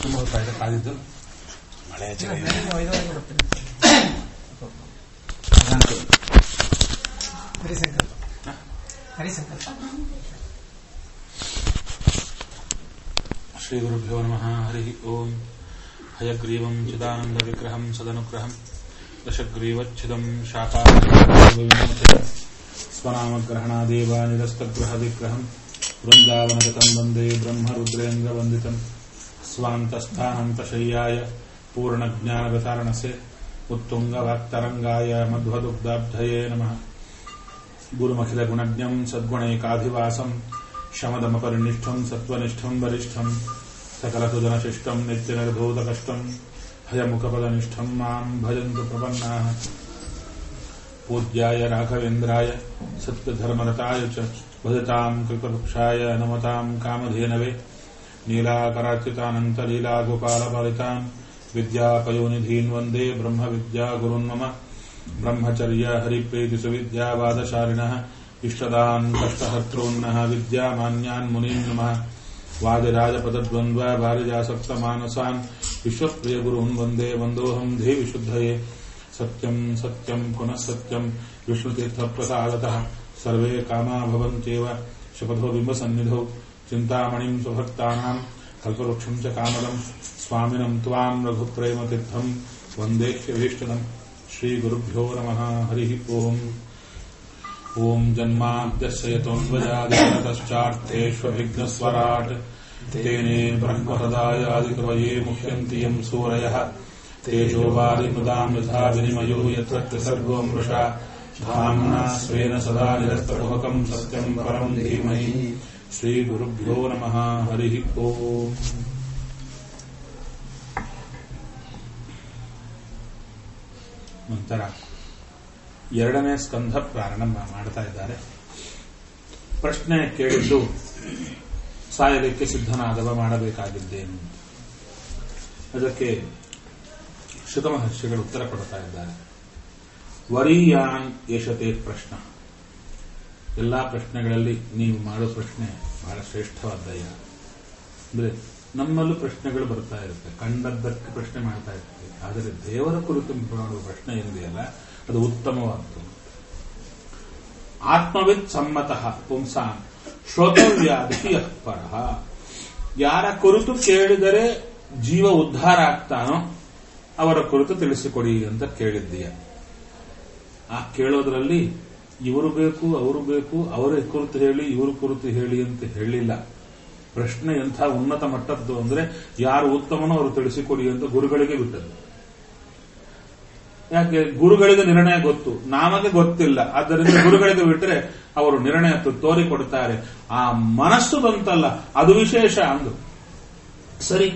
ತುಂಬ ಹೊತ್ತಾಗಿದೆ ಕಾದಿದ್ದು ಮಳೆ ಹರಿಸಂಕಲ್ಪ ಹರಿಸಂಕಲ್ಪ ಶ್ರೀ ಗುರುಭ್ಯೋ ನಮಃ ಹರಿ ಓಂ ಹಯಗ್ರೀವಂ ಚಿದಾನಂದ ವಿಗ್ರಹಂ ಸದನುಗ್ರಹಂ ದಶಗ್ರೀವಚ್ಛಿದಂ ಶಾಖಾವಿಮೋಚನ ಸ್ವನಾಮಗ್ರಹಣಾದೇವ ನಿರಸ್ತಗ್ರಹ ವಿಗ್ರಹಂ ವೃಂದಾವನಗತಂ ವಂದೇ ಬ್ರಹ್ಮರುದ್ರೇಂದ್ರ ವಂದಿತಂ ಸ್ವಾಂತಸ್ಥಾನಂತಶಯ್ಯಾಯ ಪೂರ್ಣಜ್ಞಾನವಿತಾರಣಸೆ ಉತ್ತುಂಗವಾಕ್ತರಂಗಾಯ ಮಧ್ವದುಗ್ಧಾಬ್ಧಯೇ ನಮಃ ಗುರುಮಖಿಲ ಗುಣಜ್ಞಂ ಸದ್ಗುಣೈಕಾಧಿವಾಸಂ ಶಮದಮಪರಿನಿಷ್ಠಂ ಸತ್ವನಿಷ್ಠಂ ವರಿಷ್ಠಂ ಸಕಲಸುಜನಶಿಷ್ಟಂ ನಿತ್ಯನಿರ್ಧೂತಕಷ್ಟಂ ಹಯಮುಖಪದನಿಷ್ಠಂ ಮಾಂ ಭಜಂತು ಪ್ರಪನ್ನಾಃ पूज्याय राघवेन्द्राय सत्यधर्मरताय च भजताम् कृतवृक्षाय नमताम् कामधेनवे नीलाकरार्चितानन्तलीलागोपालपालिताम् विद्यापयोनिधीन् वन्दे ब्रह्मविद्यागुरुन् मम ब्रह्मचर्य हरिप्रीतिसुविद्यावादशालिनः इष्टदान् कष्टहर्तॄन्नः विद्यामान्यान् मुनीन् नमः वादिराजपदद्वन्द्व वारिजासक्तमानसान् विश्वप्रियगुरून् वन्दे वन्दोऽहम् देविशुद्धये सत्यम् सत्यम् पुनः सत्यम् विष्णुतीर्थप्रसादतः सर्वे कामा भवन्त्येव शपथो बिम्बसन्निधौ चिन्तामणिम् स्वभक्तानाम् कल्पवृक्षम् च कामदम् स्वामिनम् त्वाम् रघुप्रेमतीर्थम् वन्देह्यभीष्टदम् श्रीगुरुभ्यो नमः हरिः ओम् ॐ जन्माद्यस्य यतोऽन्वजादितश्चार्थेष्वभिघ्नस्वराट् तेने ब्रह्महृदायादिकवये मुह्यन्ति यम् सूरयः तेजोवादिमृदाम् यथा विनिमयो यत्र त्रिसर्गो मृषा धाम्ना स्वेन सदा निरस्तकुहकम् सत्यम् परम् धीमहि श्रीगुरुभ्यो नमः हरिः ओम् ನಂತರ ಎರಡನೇ ಸ್ಕಂಧ ಪ್ರಾರಂಭ ಮಾಡ್ತಾ ಇದ್ದಾರೆ ಪ್ರಶ್ನೆ ಕೇಳಿದ್ದು ಸಾಯಲಿಕ್ಕೆ ಸಿದ್ಧನಾದವ ಮಾಡಬೇಕಾಗಿದ್ದೇನು ಅದಕ್ಕೆ ಶುಕ ಮಹರ್ಷಿಗಳು ಉತ್ತರ ಕೊಡ್ತಾ ಇದ್ದಾರೆ ವರೀಯಾನ್ ಯಶತೆ ಪ್ರಶ್ನ ಎಲ್ಲಾ ಪ್ರಶ್ನೆಗಳಲ್ಲಿ ನೀವು ಮಾಡೋ ಪ್ರಶ್ನೆ ಬಹಳ ಶ್ರೇಷ್ಠವಾದಯ್ಯ ಅಂದ್ರೆ ನಮ್ಮಲ್ಲೂ ಪ್ರಶ್ನೆಗಳು ಬರ್ತಾ ಇರುತ್ತೆ ಕಂಡದ್ದಕ್ಕೆ ಪ್ರಶ್ನೆ ಮಾಡ್ತಾ ಇರ್ತೀವಿ ಆದರೆ ದೇವರ ಕುರಿತು ಮಾಡುವ ಪ್ರಶ್ನೆ ಏನಿದೆಯಲ್ಲ ಅದು ಉತ್ತಮವಾದ್ದು ಆತ್ಮವಿತ್ ಸಮ್ಮತಃ ಪುಂಸಾನ್ ಶ್ರೋತವ್ಯಾದಿ ಪರಃ ಯಾರ ಕುರಿತು ಕೇಳಿದರೆ ಜೀವ ಉದ್ಧಾರ ಆಗ್ತಾನೋ ಅವರ ಕುರಿತು ತಿಳಿಸಿಕೊಡಿ ಅಂತ ಕೇಳಿದ್ದೀಯ ಆ ಕೇಳೋದ್ರಲ್ಲಿ ಇವರು ಬೇಕು ಅವರು ಬೇಕು ಅವರ ಕುರಿತು ಹೇಳಿ ಇವರು ಕುರಿತು ಹೇಳಿ ಅಂತ ಹೇಳಿಲ್ಲ ಪ್ರಶ್ನೆ ಎಂಥ ಉನ್ನತ ಮಟ್ಟದ್ದು ಅಂದ್ರೆ ಯಾರು ಉತ್ತಮನೋ ಅವರು ತಿಳಿಸಿಕೊಡಿ ಅಂತ ಗುರುಗಳಿಗೆ ಬಿಟ್ಟದ್ದು ಯಾಕೆ ಗುರುಗಳಿಗೆ ನಿರ್ಣಯ ಗೊತ್ತು ನಮಗೆ ಗೊತ್ತಿಲ್ಲ ಆದ್ದರಿಂದ ಗುರುಗಳಿಗೆ ಬಿಟ್ಟರೆ ಅವರು ನಿರ್ಣಯ ತೋರಿಕೊಡ್ತಾರೆ ಆ ಮನಸ್ಸು ಬಂತಲ್ಲ ಅದು ವಿಶೇಷ ಅಂದು ಸರಿ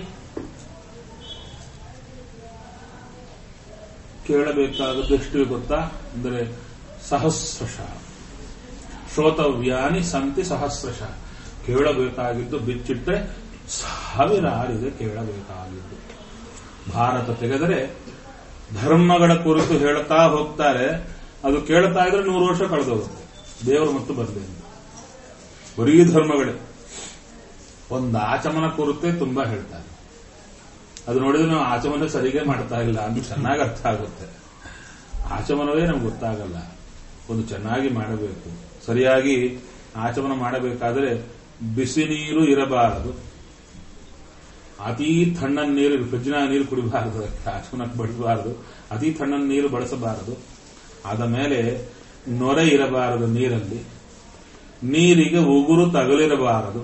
ಕೇಳಬೇಕಾದದ್ದು ಎಷ್ಟು ಗೊತ್ತಾ ಅಂದರೆ ಸಹಸ್ರಶ ಶ್ರೋತವ್ಯಾನಿ ಸಂತಿ ಸಹಸ್ರಶ ಕೇಳಬೇಕಾಗಿದ್ದು ಬಿಚ್ಚಿಟ್ರೆ ಸಾವಿರಾರಿದೆ ಕೇಳಬೇಕಾಗಿದ್ದು ಭಾರತ ತೆಗೆದರೆ ಧರ್ಮಗಳ ಕುರಿತು ಹೇಳ್ತಾ ಹೋಗ್ತಾರೆ ಅದು ಕೇಳ್ತಾ ಇದ್ರೆ ನೂರು ವರ್ಷ ಕಳೆದೋಗುತ್ತೆ ದೇವರು ಮತ್ತು ಬರಲಿ ಬರೀ ಧರ್ಮಗಳೇ ಒಂದು ಆಚಮನ ಕುರಿತೇ ತುಂಬಾ ಹೇಳ್ತಾರೆ ಅದು ನೋಡಿದ್ರೆ ನಾವು ಆಚಮನ ಸರಿಗೆ ಮಾಡ್ತಾ ಇಲ್ಲ ಅಂತ ಚೆನ್ನಾಗಿ ಅರ್ಥ ಆಗುತ್ತೆ ಆಚಮನವೇ ನಮ್ಗೆ ಗೊತ್ತಾಗಲ್ಲ ಒಂದು ಚೆನ್ನಾಗಿ ಮಾಡಬೇಕು ಸರಿಯಾಗಿ ಆಚಮನ ಮಾಡಬೇಕಾದ್ರೆ ಬಿಸಿ ನೀರು ಇರಬಾರದು ಅತೀ ತಣ್ಣನ ನೀರು ಫ್ರಿಜ್ನ ನೀರು ಕುಡಿಬಾರದು ಆಚಮನಕ್ಕೆ ಬಡಿಬಾರದು ಅತಿ ತಣ್ಣನ ನೀರು ಬಳಸಬಾರದು ಆದ ಮೇಲೆ ನೊರೆ ಇರಬಾರದು ನೀರಲ್ಲಿ ನೀರಿಗೆ ಉಗುರು ತಗಲಿರಬಾರದು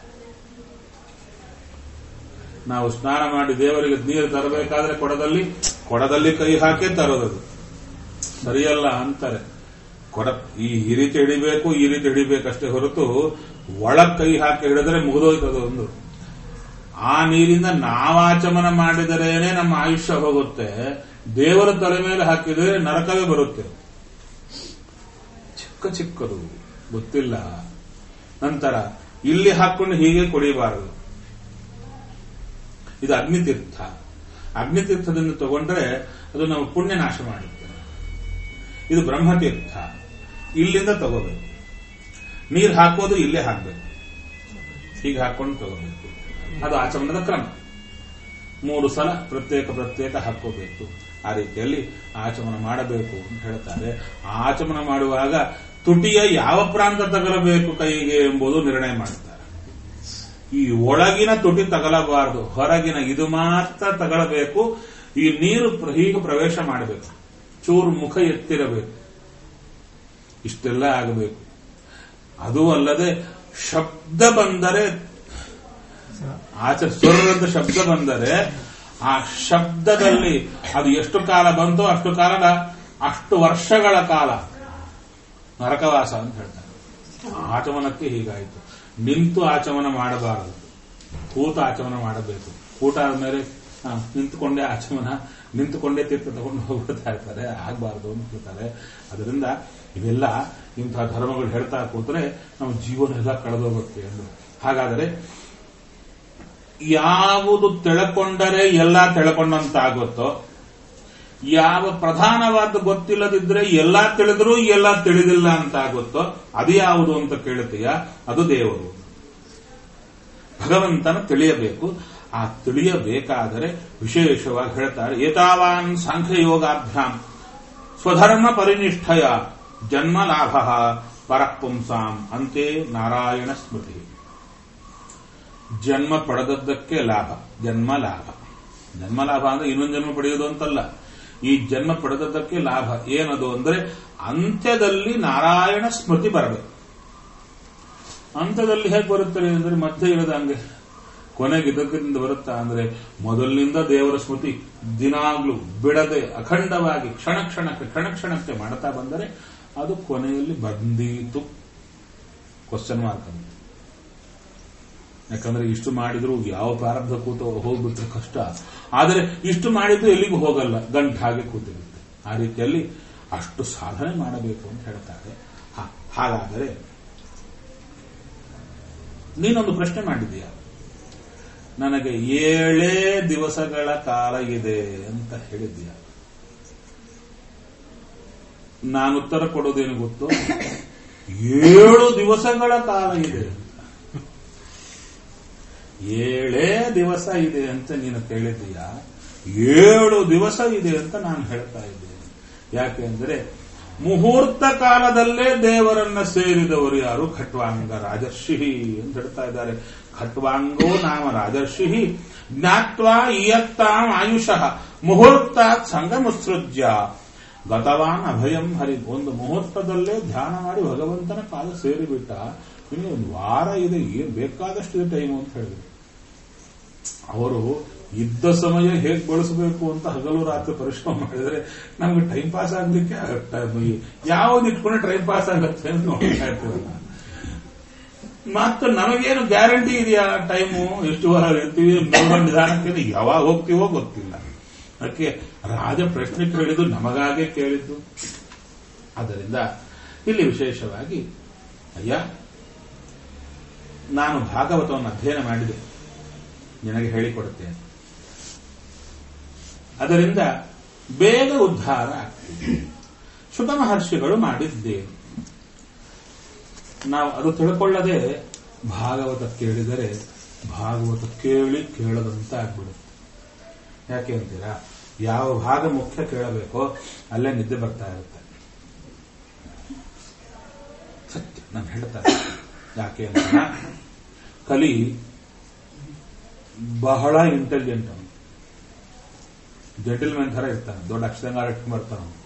ನಾವು ಸ್ನಾನ ಮಾಡಿ ದೇವರಿಗೆ ನೀರು ತರಬೇಕಾದ್ರೆ ಕೊಡದಲ್ಲಿ ಕೊಡದಲ್ಲಿ ಕೈ ಹಾಕಿ ತರೋದದು ಸರಿಯಲ್ಲ ಅಂತಾರೆ ಕೊಡ ಈ ಈ ರೀತಿ ಹಿಡಿಬೇಕು ಈ ರೀತಿ ಹಿಡಿಬೇಕಷ್ಟೇ ಹೊರತು ಒಳಗ್ ಕೈ ಹಾಕಿ ಹಿಡಿದ್ರೆ ಮುಗಿದೋಯ್ತದು ಒಂದು ಆ ನೀರಿಂದ ನಾವಾಚಮನ ಮಾಡಿದರೇನೆ ನಮ್ಮ ಆಯುಷ್ಯ ಹೋಗುತ್ತೆ ದೇವರ ತಲೆ ಮೇಲೆ ಹಾಕಿದರೆ ನರಕವೇ ಬರುತ್ತೆ ಚಿಕ್ಕ ಚಿಕ್ಕದು ಗೊತ್ತಿಲ್ಲ ನಂತರ ಇಲ್ಲಿ ಹಾಕೊಂಡು ಹೀಗೆ ಕುಡಿಯಬಾರದು ಇದು ಅಗ್ನಿತೀರ್ಥ ಅಗ್ನಿತೀರ್ಥದಿಂದ ತಗೊಂಡ್ರೆ ಅದು ನಾವು ಪುಣ್ಯ ನಾಶ ಮಾಡುತ್ತೆ ಇದು ಬ್ರಹ್ಮತೀರ್ಥ ಇಲ್ಲಿಂದ ತಗೋಬೇಕು ನೀರು ಹಾಕೋದು ಇಲ್ಲೇ ಹಾಕಬೇಕು ಹೀಗೆ ಹಾಕೊಂಡು ತಗೋಬೇಕು ಅದು ಆಚಮನದ ಕ್ರಮ ಮೂರು ಸಲ ಪ್ರತ್ಯೇಕ ಪ್ರತ್ಯೇಕ ಹಾಕೋಬೇಕು ಆ ರೀತಿಯಲ್ಲಿ ಆಚಮನ ಮಾಡಬೇಕು ಅಂತ ಹೇಳ್ತಾರೆ ಆಚಮನ ಮಾಡುವಾಗ ತುಟಿಯ ಯಾವ ಪ್ರಾಂತ ತಗಲಬೇಕು ಕೈಗೆ ಎಂಬುದು ನಿರ್ಣಯ ಮಾಡುತ್ತಾರೆ ಈ ಒಳಗಿನ ತುಟಿ ತಗಲಬಾರದು ಹೊರಗಿನ ಇದು ಮಾತ್ರ ತಗಲಬೇಕು ಈ ನೀರು ಪ್ರ- ಹೀಗೆ ಪ್ರವೇಶ ಮಾಡಬೇಕು ಚೂರು ಮುಖ ಎತ್ತಿರಬೇಕು ಇಷ್ಟೆಲ್ಲ ಆಗಬೇಕು ಅದು ಅಲ್ಲದೆ ಶಬ್ದ ಬಂದರೆ ಆಚ ಸ್ವರದ ಶಬ್ದ ಬಂದರೆ ಆ ಶಬ್ದದಲ್ಲಿ ಅದು ಎಷ್ಟು ಕಾಲ ಬಂತೋ ಅಷ್ಟು ಕಾಲದ ಅಷ್ಟು ವರ್ಷಗಳ ಕಾಲ ನರಕವಾಸ ಅಂತ ಹೇಳ್ತಾರೆ ಆಚಮನಕ್ಕೆ ಹೀಗಾಯಿತು ನಿಂತು ಆಚಮನ ಮಾಡಬಾರದು ಕೂತು ಆಚಮನ ಮಾಡಬೇಕು ಕೂಟ ಆದ್ಮೇಲೆ ಆ, ನಿಂತುಕೊಂಡೇ ಆಚಮನ ನಿಂತುಕೊಂಡೇ ತೀರ್ಥ ತಗೊಂಡು ಹೋಗ್ಬಿಡ್ತಾ ಇರ್ತಾರೆ ಆಗಬಾರ್ದು ಅಂತ ಹೇಳ್ತಾರೆ ಅದರಿಂದ ಇವೆಲ್ಲ ಇಂತಹ ಧರ್ಮಗಳು ಹೇಳ್ತಾ ಕೂತ್ರೆ ನಮ್ಮ ಜೀವನ ಎಲ್ಲ ಕಳೆದೋಗುತ್ತೆ ಎಂದು ಹಾಗಾದರೆ ಯಾವುದು ತಿಳ್ಕೊಂಡರೆ ಎಲ್ಲ ತಿಳ್ಕೊಂಡಂತಾಗುತ್ತೋ ಯಾವ ಪ್ರಧಾನವಾದ ಗೊತ್ತಿಲ್ಲದಿದ್ರೆ ಎಲ್ಲ ತಿಳಿದ್ರೂ ಎಲ್ಲ ತಿಳಿದಿಲ್ಲ ಅಂತ ಆಗುತ್ತೋ ಅದು ಯಾವುದು ಅಂತ ಕೇಳುತ್ತೀಯ ಅದು ದೇವರು ಭಗವಂತನ ತಿಳಿಯಬೇಕು ಆ ತಿಳಿಯಬೇಕಾದರೆ ವಿಶೇಷವಾಗಿ ಹೇಳ್ತಾರೆ ಏತಾವಾನ್ ಸಾಂಖ್ಯಯೋಗಾಭ್ಯಾಂ ಸ್ವಧರ್ಮ ಪರಿನಿಷ್ಠಯ ಜನ್ಮ ಲಾಭ ಪರಪುಂಸಾಂ ಅಂತೆ ನಾರಾಯಣ ಸ್ಮೃತಿ ಜನ್ಮ ಪಡೆದದ್ದಕ್ಕೆ ಲಾಭ ಜನ್ಮ ಲಾಭ ಜನ್ಮ ಲಾಭ ಅಂದ್ರೆ ಇನ್ನೊಂದು ಜನ್ಮ ಪಡೆಯೋದು ಅಂತಲ್ಲ ಈ ಜನ್ಮ ಪಡೆದದ್ದಕ್ಕೆ ಲಾಭ ಏನದು ಅಂದ್ರೆ ಅಂತ್ಯದಲ್ಲಿ ನಾರಾಯಣ ಸ್ಮೃತಿ ಬರಬೇಕು ಅಂತ್ಯದಲ್ಲಿ ಹೇಗೆ ಬರುತ್ತದೆ ಅಂದ್ರೆ ಮಧ್ಯೆ ಇರದ ಹಂಗೆ ಕೊನೆಗೆ ಇದಕ್ಕಿಂದ ಬರುತ್ತಾ ಅಂದ್ರೆ ಮೊದಲಿನಿಂದ ದೇವರ ಸ್ಮೃತಿ ದಿನಾಗ್ಲೂ ಬಿಡದೆ ಅಖಂಡವಾಗಿ ಕ್ಷಣ ಕ್ಷಣಕ್ಕೆ ಕ್ಷಣ ಕ್ಷಣಕ್ಕೆ ಮಾಡ್ತಾ ಬಂದರೆ ಅದು ಕೊನೆಯಲ್ಲಿ ಬಂದೀತು ಕ್ವಶನ್ ಮಾರ್ಕ್ ಅಂತ ಯಾಕಂದ್ರೆ ಇಷ್ಟು ಮಾಡಿದ್ರು ಯಾವ ಪ್ರಾರಬ್ಧ ಕೂತು ಹೋಗ್ಬಿಟ್ರೆ ಕಷ್ಟ ಆದರೆ ಇಷ್ಟು ಮಾಡಿದ್ದು ಎಲ್ಲಿಗೂ ಹೋಗಲ್ಲ ಗಂಟು ಹಾಗೆ ಕೂತಿರುತ್ತೆ ಆ ರೀತಿಯಲ್ಲಿ ಅಷ್ಟು ಸಾಧನೆ ಮಾಡಬೇಕು ಅಂತ ಹೇಳ್ತಾರೆ ಹ, ಹಾಗಾದರೆ ನೀನೊಂದು ಪ್ರಶ್ನೆ ಮಾಡಿದೀಯ ನನಗೆ ಏಳೇ ದಿವಸಗಳ ಕಾಲ ಇದೆ ಅಂತ ಹೇಳಿದ್ದೀಯ ನಾನು ಉತ್ತರ ಕೊಡೋದೇನು ಗೊತ್ತು ಏಳು ದಿವಸಗಳ ಕಾಲ ಇದೆ ಅಂತ. ಏಳೇ ದಿವಸ ಇದೆ ಅಂತ ನೀನು ಕೇಳಿದ್ದೀಯ ಏಳು ದಿವಸ ಇದೆ ಅಂತ ನಾನು ಹೇಳ್ತಾ ಇದ್ದೇನೆ ಯಾಕೆಂದ್ರೆ ಮುಹೂರ್ತ ಕಾಲದಲ್ಲೇ ದೇವರನ್ನ ಸೇರಿದವರು ಯಾರು ಖಟ್ವಾಂಗ ರಾಜರ್ಷಿ ಅಂತ ಹೇಳ್ತಾ ಇದ್ದಾರೆ ಖಟ್ವಾಂಗೋ ನಾಮ ರಾಜರ್ಷಿ ಜ್ಞಾತ್ವಾ ಇಯತ್ತಾಂ ಆಯುಷಃ ಮುಹೂರ್ತಾತ್ ಸಂಗಮುತ್ಸೃಜ್ಯ ಗತವಾನ್ ಅಭಯಂ ಹರಿ ಒಂದು ಮುಹೂರ್ತದಲ್ಲೇ ಧ್ಯಾನ ಮಾಡಿ ಭಗವಂತನ ಕಾಲ ಸೇರಿಬಿಟ್ಟ ಇನ್ನು ಒಂದು ವಾರ ಇದೆ ಏನ್ ಬೇಕಾದಷ್ಟು ಟೈಮು ಅಂತ ಹೇಳಿದ್ರು ಅವರು ಇದ್ದ ಸಮಯ ಹೇಗೆ ಬಳಸಬೇಕು ಅಂತ ಹಗಲು ರಾತ್ರಿ ಪರಿಶ್ರಮ ಮಾಡಿದ್ರೆ ನಮ್ಗೆ ಟೈಮ್ ಪಾಸ್ ಆಗ್ಲಿಕ್ಕೆ ಯಾವ್ದು ಇಟ್ಕೊಂಡ್ರೆ ಟೈಮ್ ಪಾಸ್ ಆಗುತ್ತೆ ಅಂತ ನೋಡ್ತಾ ಇರ್ತೀವಲ್ಲ ಮತ್ತು ನಮಗೇನು ಗ್ಯಾರಂಟಿ ಇದೆಯಾ ಟೈಮು ಎಷ್ಟು ವಾರ ಇರ್ತೀವಿ ಮೂರು ನಿಧಾನಕ್ಕೆ ಯಾವಾಗ ಹೋಗ್ತೀವೋ ಗೊತ್ತಿಲ್ಲ ಅದಕ್ಕೆ ರಾಜ ಪ್ರಶ್ನೆ ಕೇಳಿದ್ದು ನಮಗಾಗೆ ಕೇಳಿದ್ದು ಆದ್ದರಿಂದ ಇಲ್ಲಿ ವಿಶೇಷವಾಗಿ ಅಯ್ಯ ನಾನು ಭಾಗವತವನ್ನು ಅಧ್ಯಯನ ಮಾಡಿದೆ ನಿನಗೆ ಹೇಳಿಕೊಡುತ್ತೇನೆ ಅದರಿಂದ ಬೇಗ ಉದ್ಧಾರ ಆಗ್ತದೆ ಶುಕ ಮಹರ್ಷಿಗಳು ಮಾಡಿದ್ದೇನೆ ನಾವು ಅದು ತಿಳ್ಕೊಳ್ಳದೆ ಭಾಗವತ ಕೇಳಿದರೆ ಭಾಗವತ ಕೇಳಿ ಕೇಳದಂತೆ ಆಗ್ಬಿಡುತ್ತೆ ಯಾಕೆ ಅಂತೀರಾ ಯಾವ ಭಾಗ ಮುಖ್ಯ ಕೇಳಬೇಕೋ ಅಲ್ಲೇ ನಿದ್ದೆ ಬರ್ತಾ ಇರುತ್ತೆ ಸತ್ಯ ನಾನು ಹೇಳ್ತಾ ಇದ್ದೀನಿ. ಯಾಕೆ ಅಂತ ಕಲಿ ಬಹಳ ಇಂಟೆಲಿಜೆಂಟ್ ಅವನು ಜೆಂಟಲ್ಮೆನ್ ತರ ಇರ್ತಾನೆ ದೊಡ್ಡ ಅಕ್ಷರಂಗಾರ ಇಟ್ಕೊಂಡು ಬರ್ತಾನೆ ಅವನು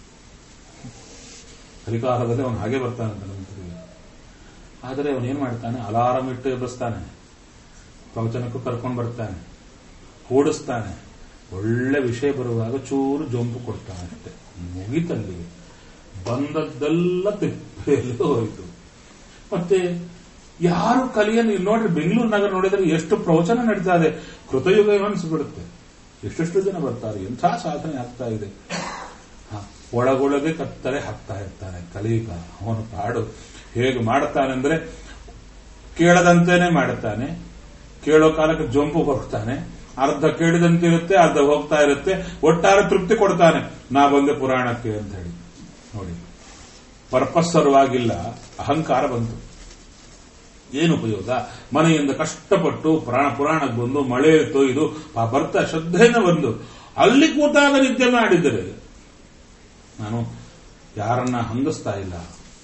ಕಲಿಕಾಲದಲ್ಲಿ ಅವನು ಹಾಗೆ ಬರ್ತಾನೆ ಅಂತ ನಂತರ ಆದರೆ ಅವನು ಏನ್ ಮಾಡ್ತಾನೆ ಅಲಾರಂ ಇಟ್ಟು ಎಬ್ಬಿಸ್ತಾನೆ ಪ್ರವಚನಕ್ಕೂ ಕರ್ಕೊಂಡು ಬರ್ತಾನೆ ಕೂಡಿಸ್ತಾನೆ ಒಳ್ಳೆ ವಿಷಯ ಬರುವಾಗ ಚೂರು ಜೊಂಪು ಕೊಡ್ತಾನೆ ಅಷ್ಟೇ ಮುಗಿತಲ್ಲಿ ಬಂದದ್ದೆಲ್ಲ ತಿಪ್ಪೆಯಲ್ಲಿ ಹೋಯಿತು ಮತ್ತೆ ಯಾರು ಕಲಿಯನ್ನು ಇಲ್ಲಿ ನೋಡ್ರಿ ಬೆಂಗಳೂರು ನಗರ ನೋಡಿದ್ರೆ ಎಷ್ಟು ಪ್ರವಚನ ನಡೀತಾ ಇದೆ ಕೃತಯುಗ ಅನಿಸ್ಬಿಡುತ್ತೆ ಎಷ್ಟೆಷ್ಟು ಜನ ಬರ್ತಾರೆ ಎಂಥ ಸಾಧನೆ ಆಗ್ತಾ ಇದೆ ಹ, ಒಳಗೊಳಗೆ ಕತ್ತರೆ ಹಾಕ್ತಾ ಇರ್ತಾನೆ ಕಲಿಯುಗ ಅವನು ಪಾಡು ಹೇಗೆ ಮಾಡ್ತಾನೆ ಅಂದ್ರೆ ಕೇಳದಂತೆನೆ ಮಾಡುತ್ತಾನೆ ಕೇಳೋ ಕಾಲಕ್ಕೆ ಜೊಂಪು ಕೊಡ್ತಾನೆ ಅರ್ಧ ಕೇಳಿದಂತಿರುತ್ತೆ ಅರ್ಧ ಹೋಗ್ತಾ ಇರುತ್ತೆ ಒಟ್ಟಾರೆ ತೃಪ್ತಿ ಕೊಡ್ತಾನೆ ನಾ ಬಂದೆ ಪುರಾಣಕ್ಕೆ ಅಂತ ಹೇಳಿ ನೋಡಿ ಪರ್ಪಸ್ಸರವಾಗಿಲ್ಲ ಅಹಂಕಾರ ಬಂತು ಏನು ಉಪಯೋಗ ಮನೆಯಿಂದ ಕಷ್ಟಪಟ್ಟು ಪುರಾಣ ಪುರಾಣಕ್ಕೆ ಬಂದು ಮಳೆ ತೊಯ್ದು ಆ ಬರ್ತಾ ಶ್ರದ್ಧೆಯಿಂದ ಬಂದು ಅಲ್ಲಿ ಕೂತಾಗ ನಿದ್ದೆ ಮಾಡಿದರೆ ನಾನು ಯಾರನ್ನ ಹಂಗಿಸ್ತಾ ಇಲ್ಲ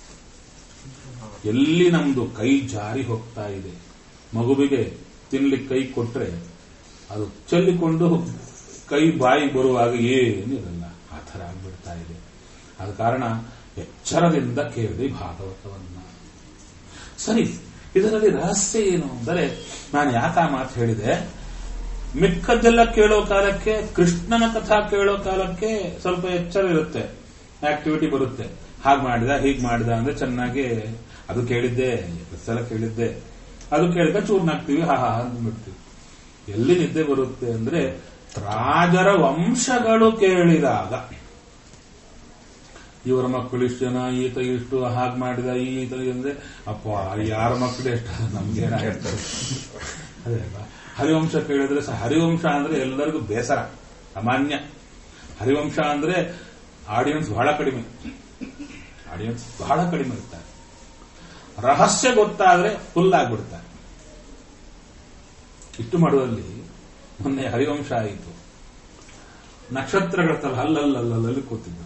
ಎಲ್ಲಿ ನಮ್ದು ಕೈ ಜಾರಿ ಹೋಗ್ತಾ ಇದೆ ಮಗುವಿಗೆ ತಿನ್ಲಿಕ್ಕೆ ಕೈ ಕೊಟ್ರೆ ಅದು ಚೆಲ್ಲಿಕೊಂಡು ಕೈ ಬಾಯಿ ಬರುವಾಗ ಏನಿರಲ್ಲ ಆ ಥರ ಆಗ್ಬಿಡ್ತಾ ಇದೆ ಆದ ಕಾರಣ ಎಚ್ಚರದಿಂದ ಕೇಳಿದೆ ಭಾಗವತವನ್ನ ಸರಿ ಇದರಲ್ಲಿ ರಹಸ್ಯ ಏನು ಅಂದರೆ ನಾನು ಯಾಕೆ ಆ ಮಾತು ಹೇಳಿದೆ ಮಿಕ್ಕದ್ದೆಲ್ಲ ಕೇಳೋ ಕಾಲಕ್ಕೆ ಕೃಷ್ಣನ ಕಥಾ ಕೇಳೋ ಕಾಲಕ್ಕೆ ಸ್ವಲ್ಪ ಎಚ್ಚರ ಇರುತ್ತೆ ಆಕ್ಟಿವಿಟಿ ಬರುತ್ತೆ ಹಾಗೆ ಮಾಡಿದ ಹೀಗೆ ಮಾಡಿದ ಅಂದ್ರೆ ಚೆನ್ನಾಗಿ ಅದು ಕೇಳಿದ್ದೆ ಸಲ ಕೇಳಿದ್ದೆ ಅದು ಕೇಳಿದ ಚೂರ್ನಾಗ್ತೀವಿ ಹಾ ಹಾ ಅಂದ್ಬಿಡ್ತೀವಿ ಎಲ್ಲಿ ನಿದ್ದೆ ಬರುತ್ತೆ ಅಂದ್ರೆ ರಾಜರ ವಂಶಗಳು ಕೇಳಿದಾಗ ಇವರ ಮಕ್ಕಳು ಇಷ್ಟು ಜನ ಈತ ಇಷ್ಟು ಹಾಗೆ ಮಾಡಿದ ಈತ ಅಂದ್ರೆ ಅಪ್ಪ ಯಾರ ಮಕ್ಕಳು ಎಷ್ಟು ನಮ್ಗೆ ಏನಾಗಿರ್ತದೆ ಅದೇ ಅಲ್ವಾ ಹರಿವಂಶ ಕೇಳಿದ್ರೆ ಸಹ ಹರಿವಂಶ ಅಂದ್ರೆ ಎಲ್ಲರಿಗೂ ಬೇಸರ ಸಾಮಾನ್ಯ ಹರಿವಂಶ ಅಂದ್ರೆ ಆಡಿಯನ್ಸ್ ಬಹಳ ಕಡಿಮೆ ಆಡಿಯನ್ಸ್ ಬಹಳ ಕಡಿಮೆ ಇರ್ತಾರೆ ರಹಸ್ಯ ಗೊತ್ತಾದ್ರೆ ಫುಲ್ ಆಗ್ಬಿಡ್ತಾರೆ ಇಷ್ಟು ಮಾಡುವಲ್ಲಿ ಮೊನ್ನೆ ಹರಿವಂಶ ಆಯಿತು ನಕ್ಷತ್ರಗಳ ತರ ಅಲ್ಲಲ್ಲಲ್ಲಲ್ಲಿ ಕೂತಿದ್ರು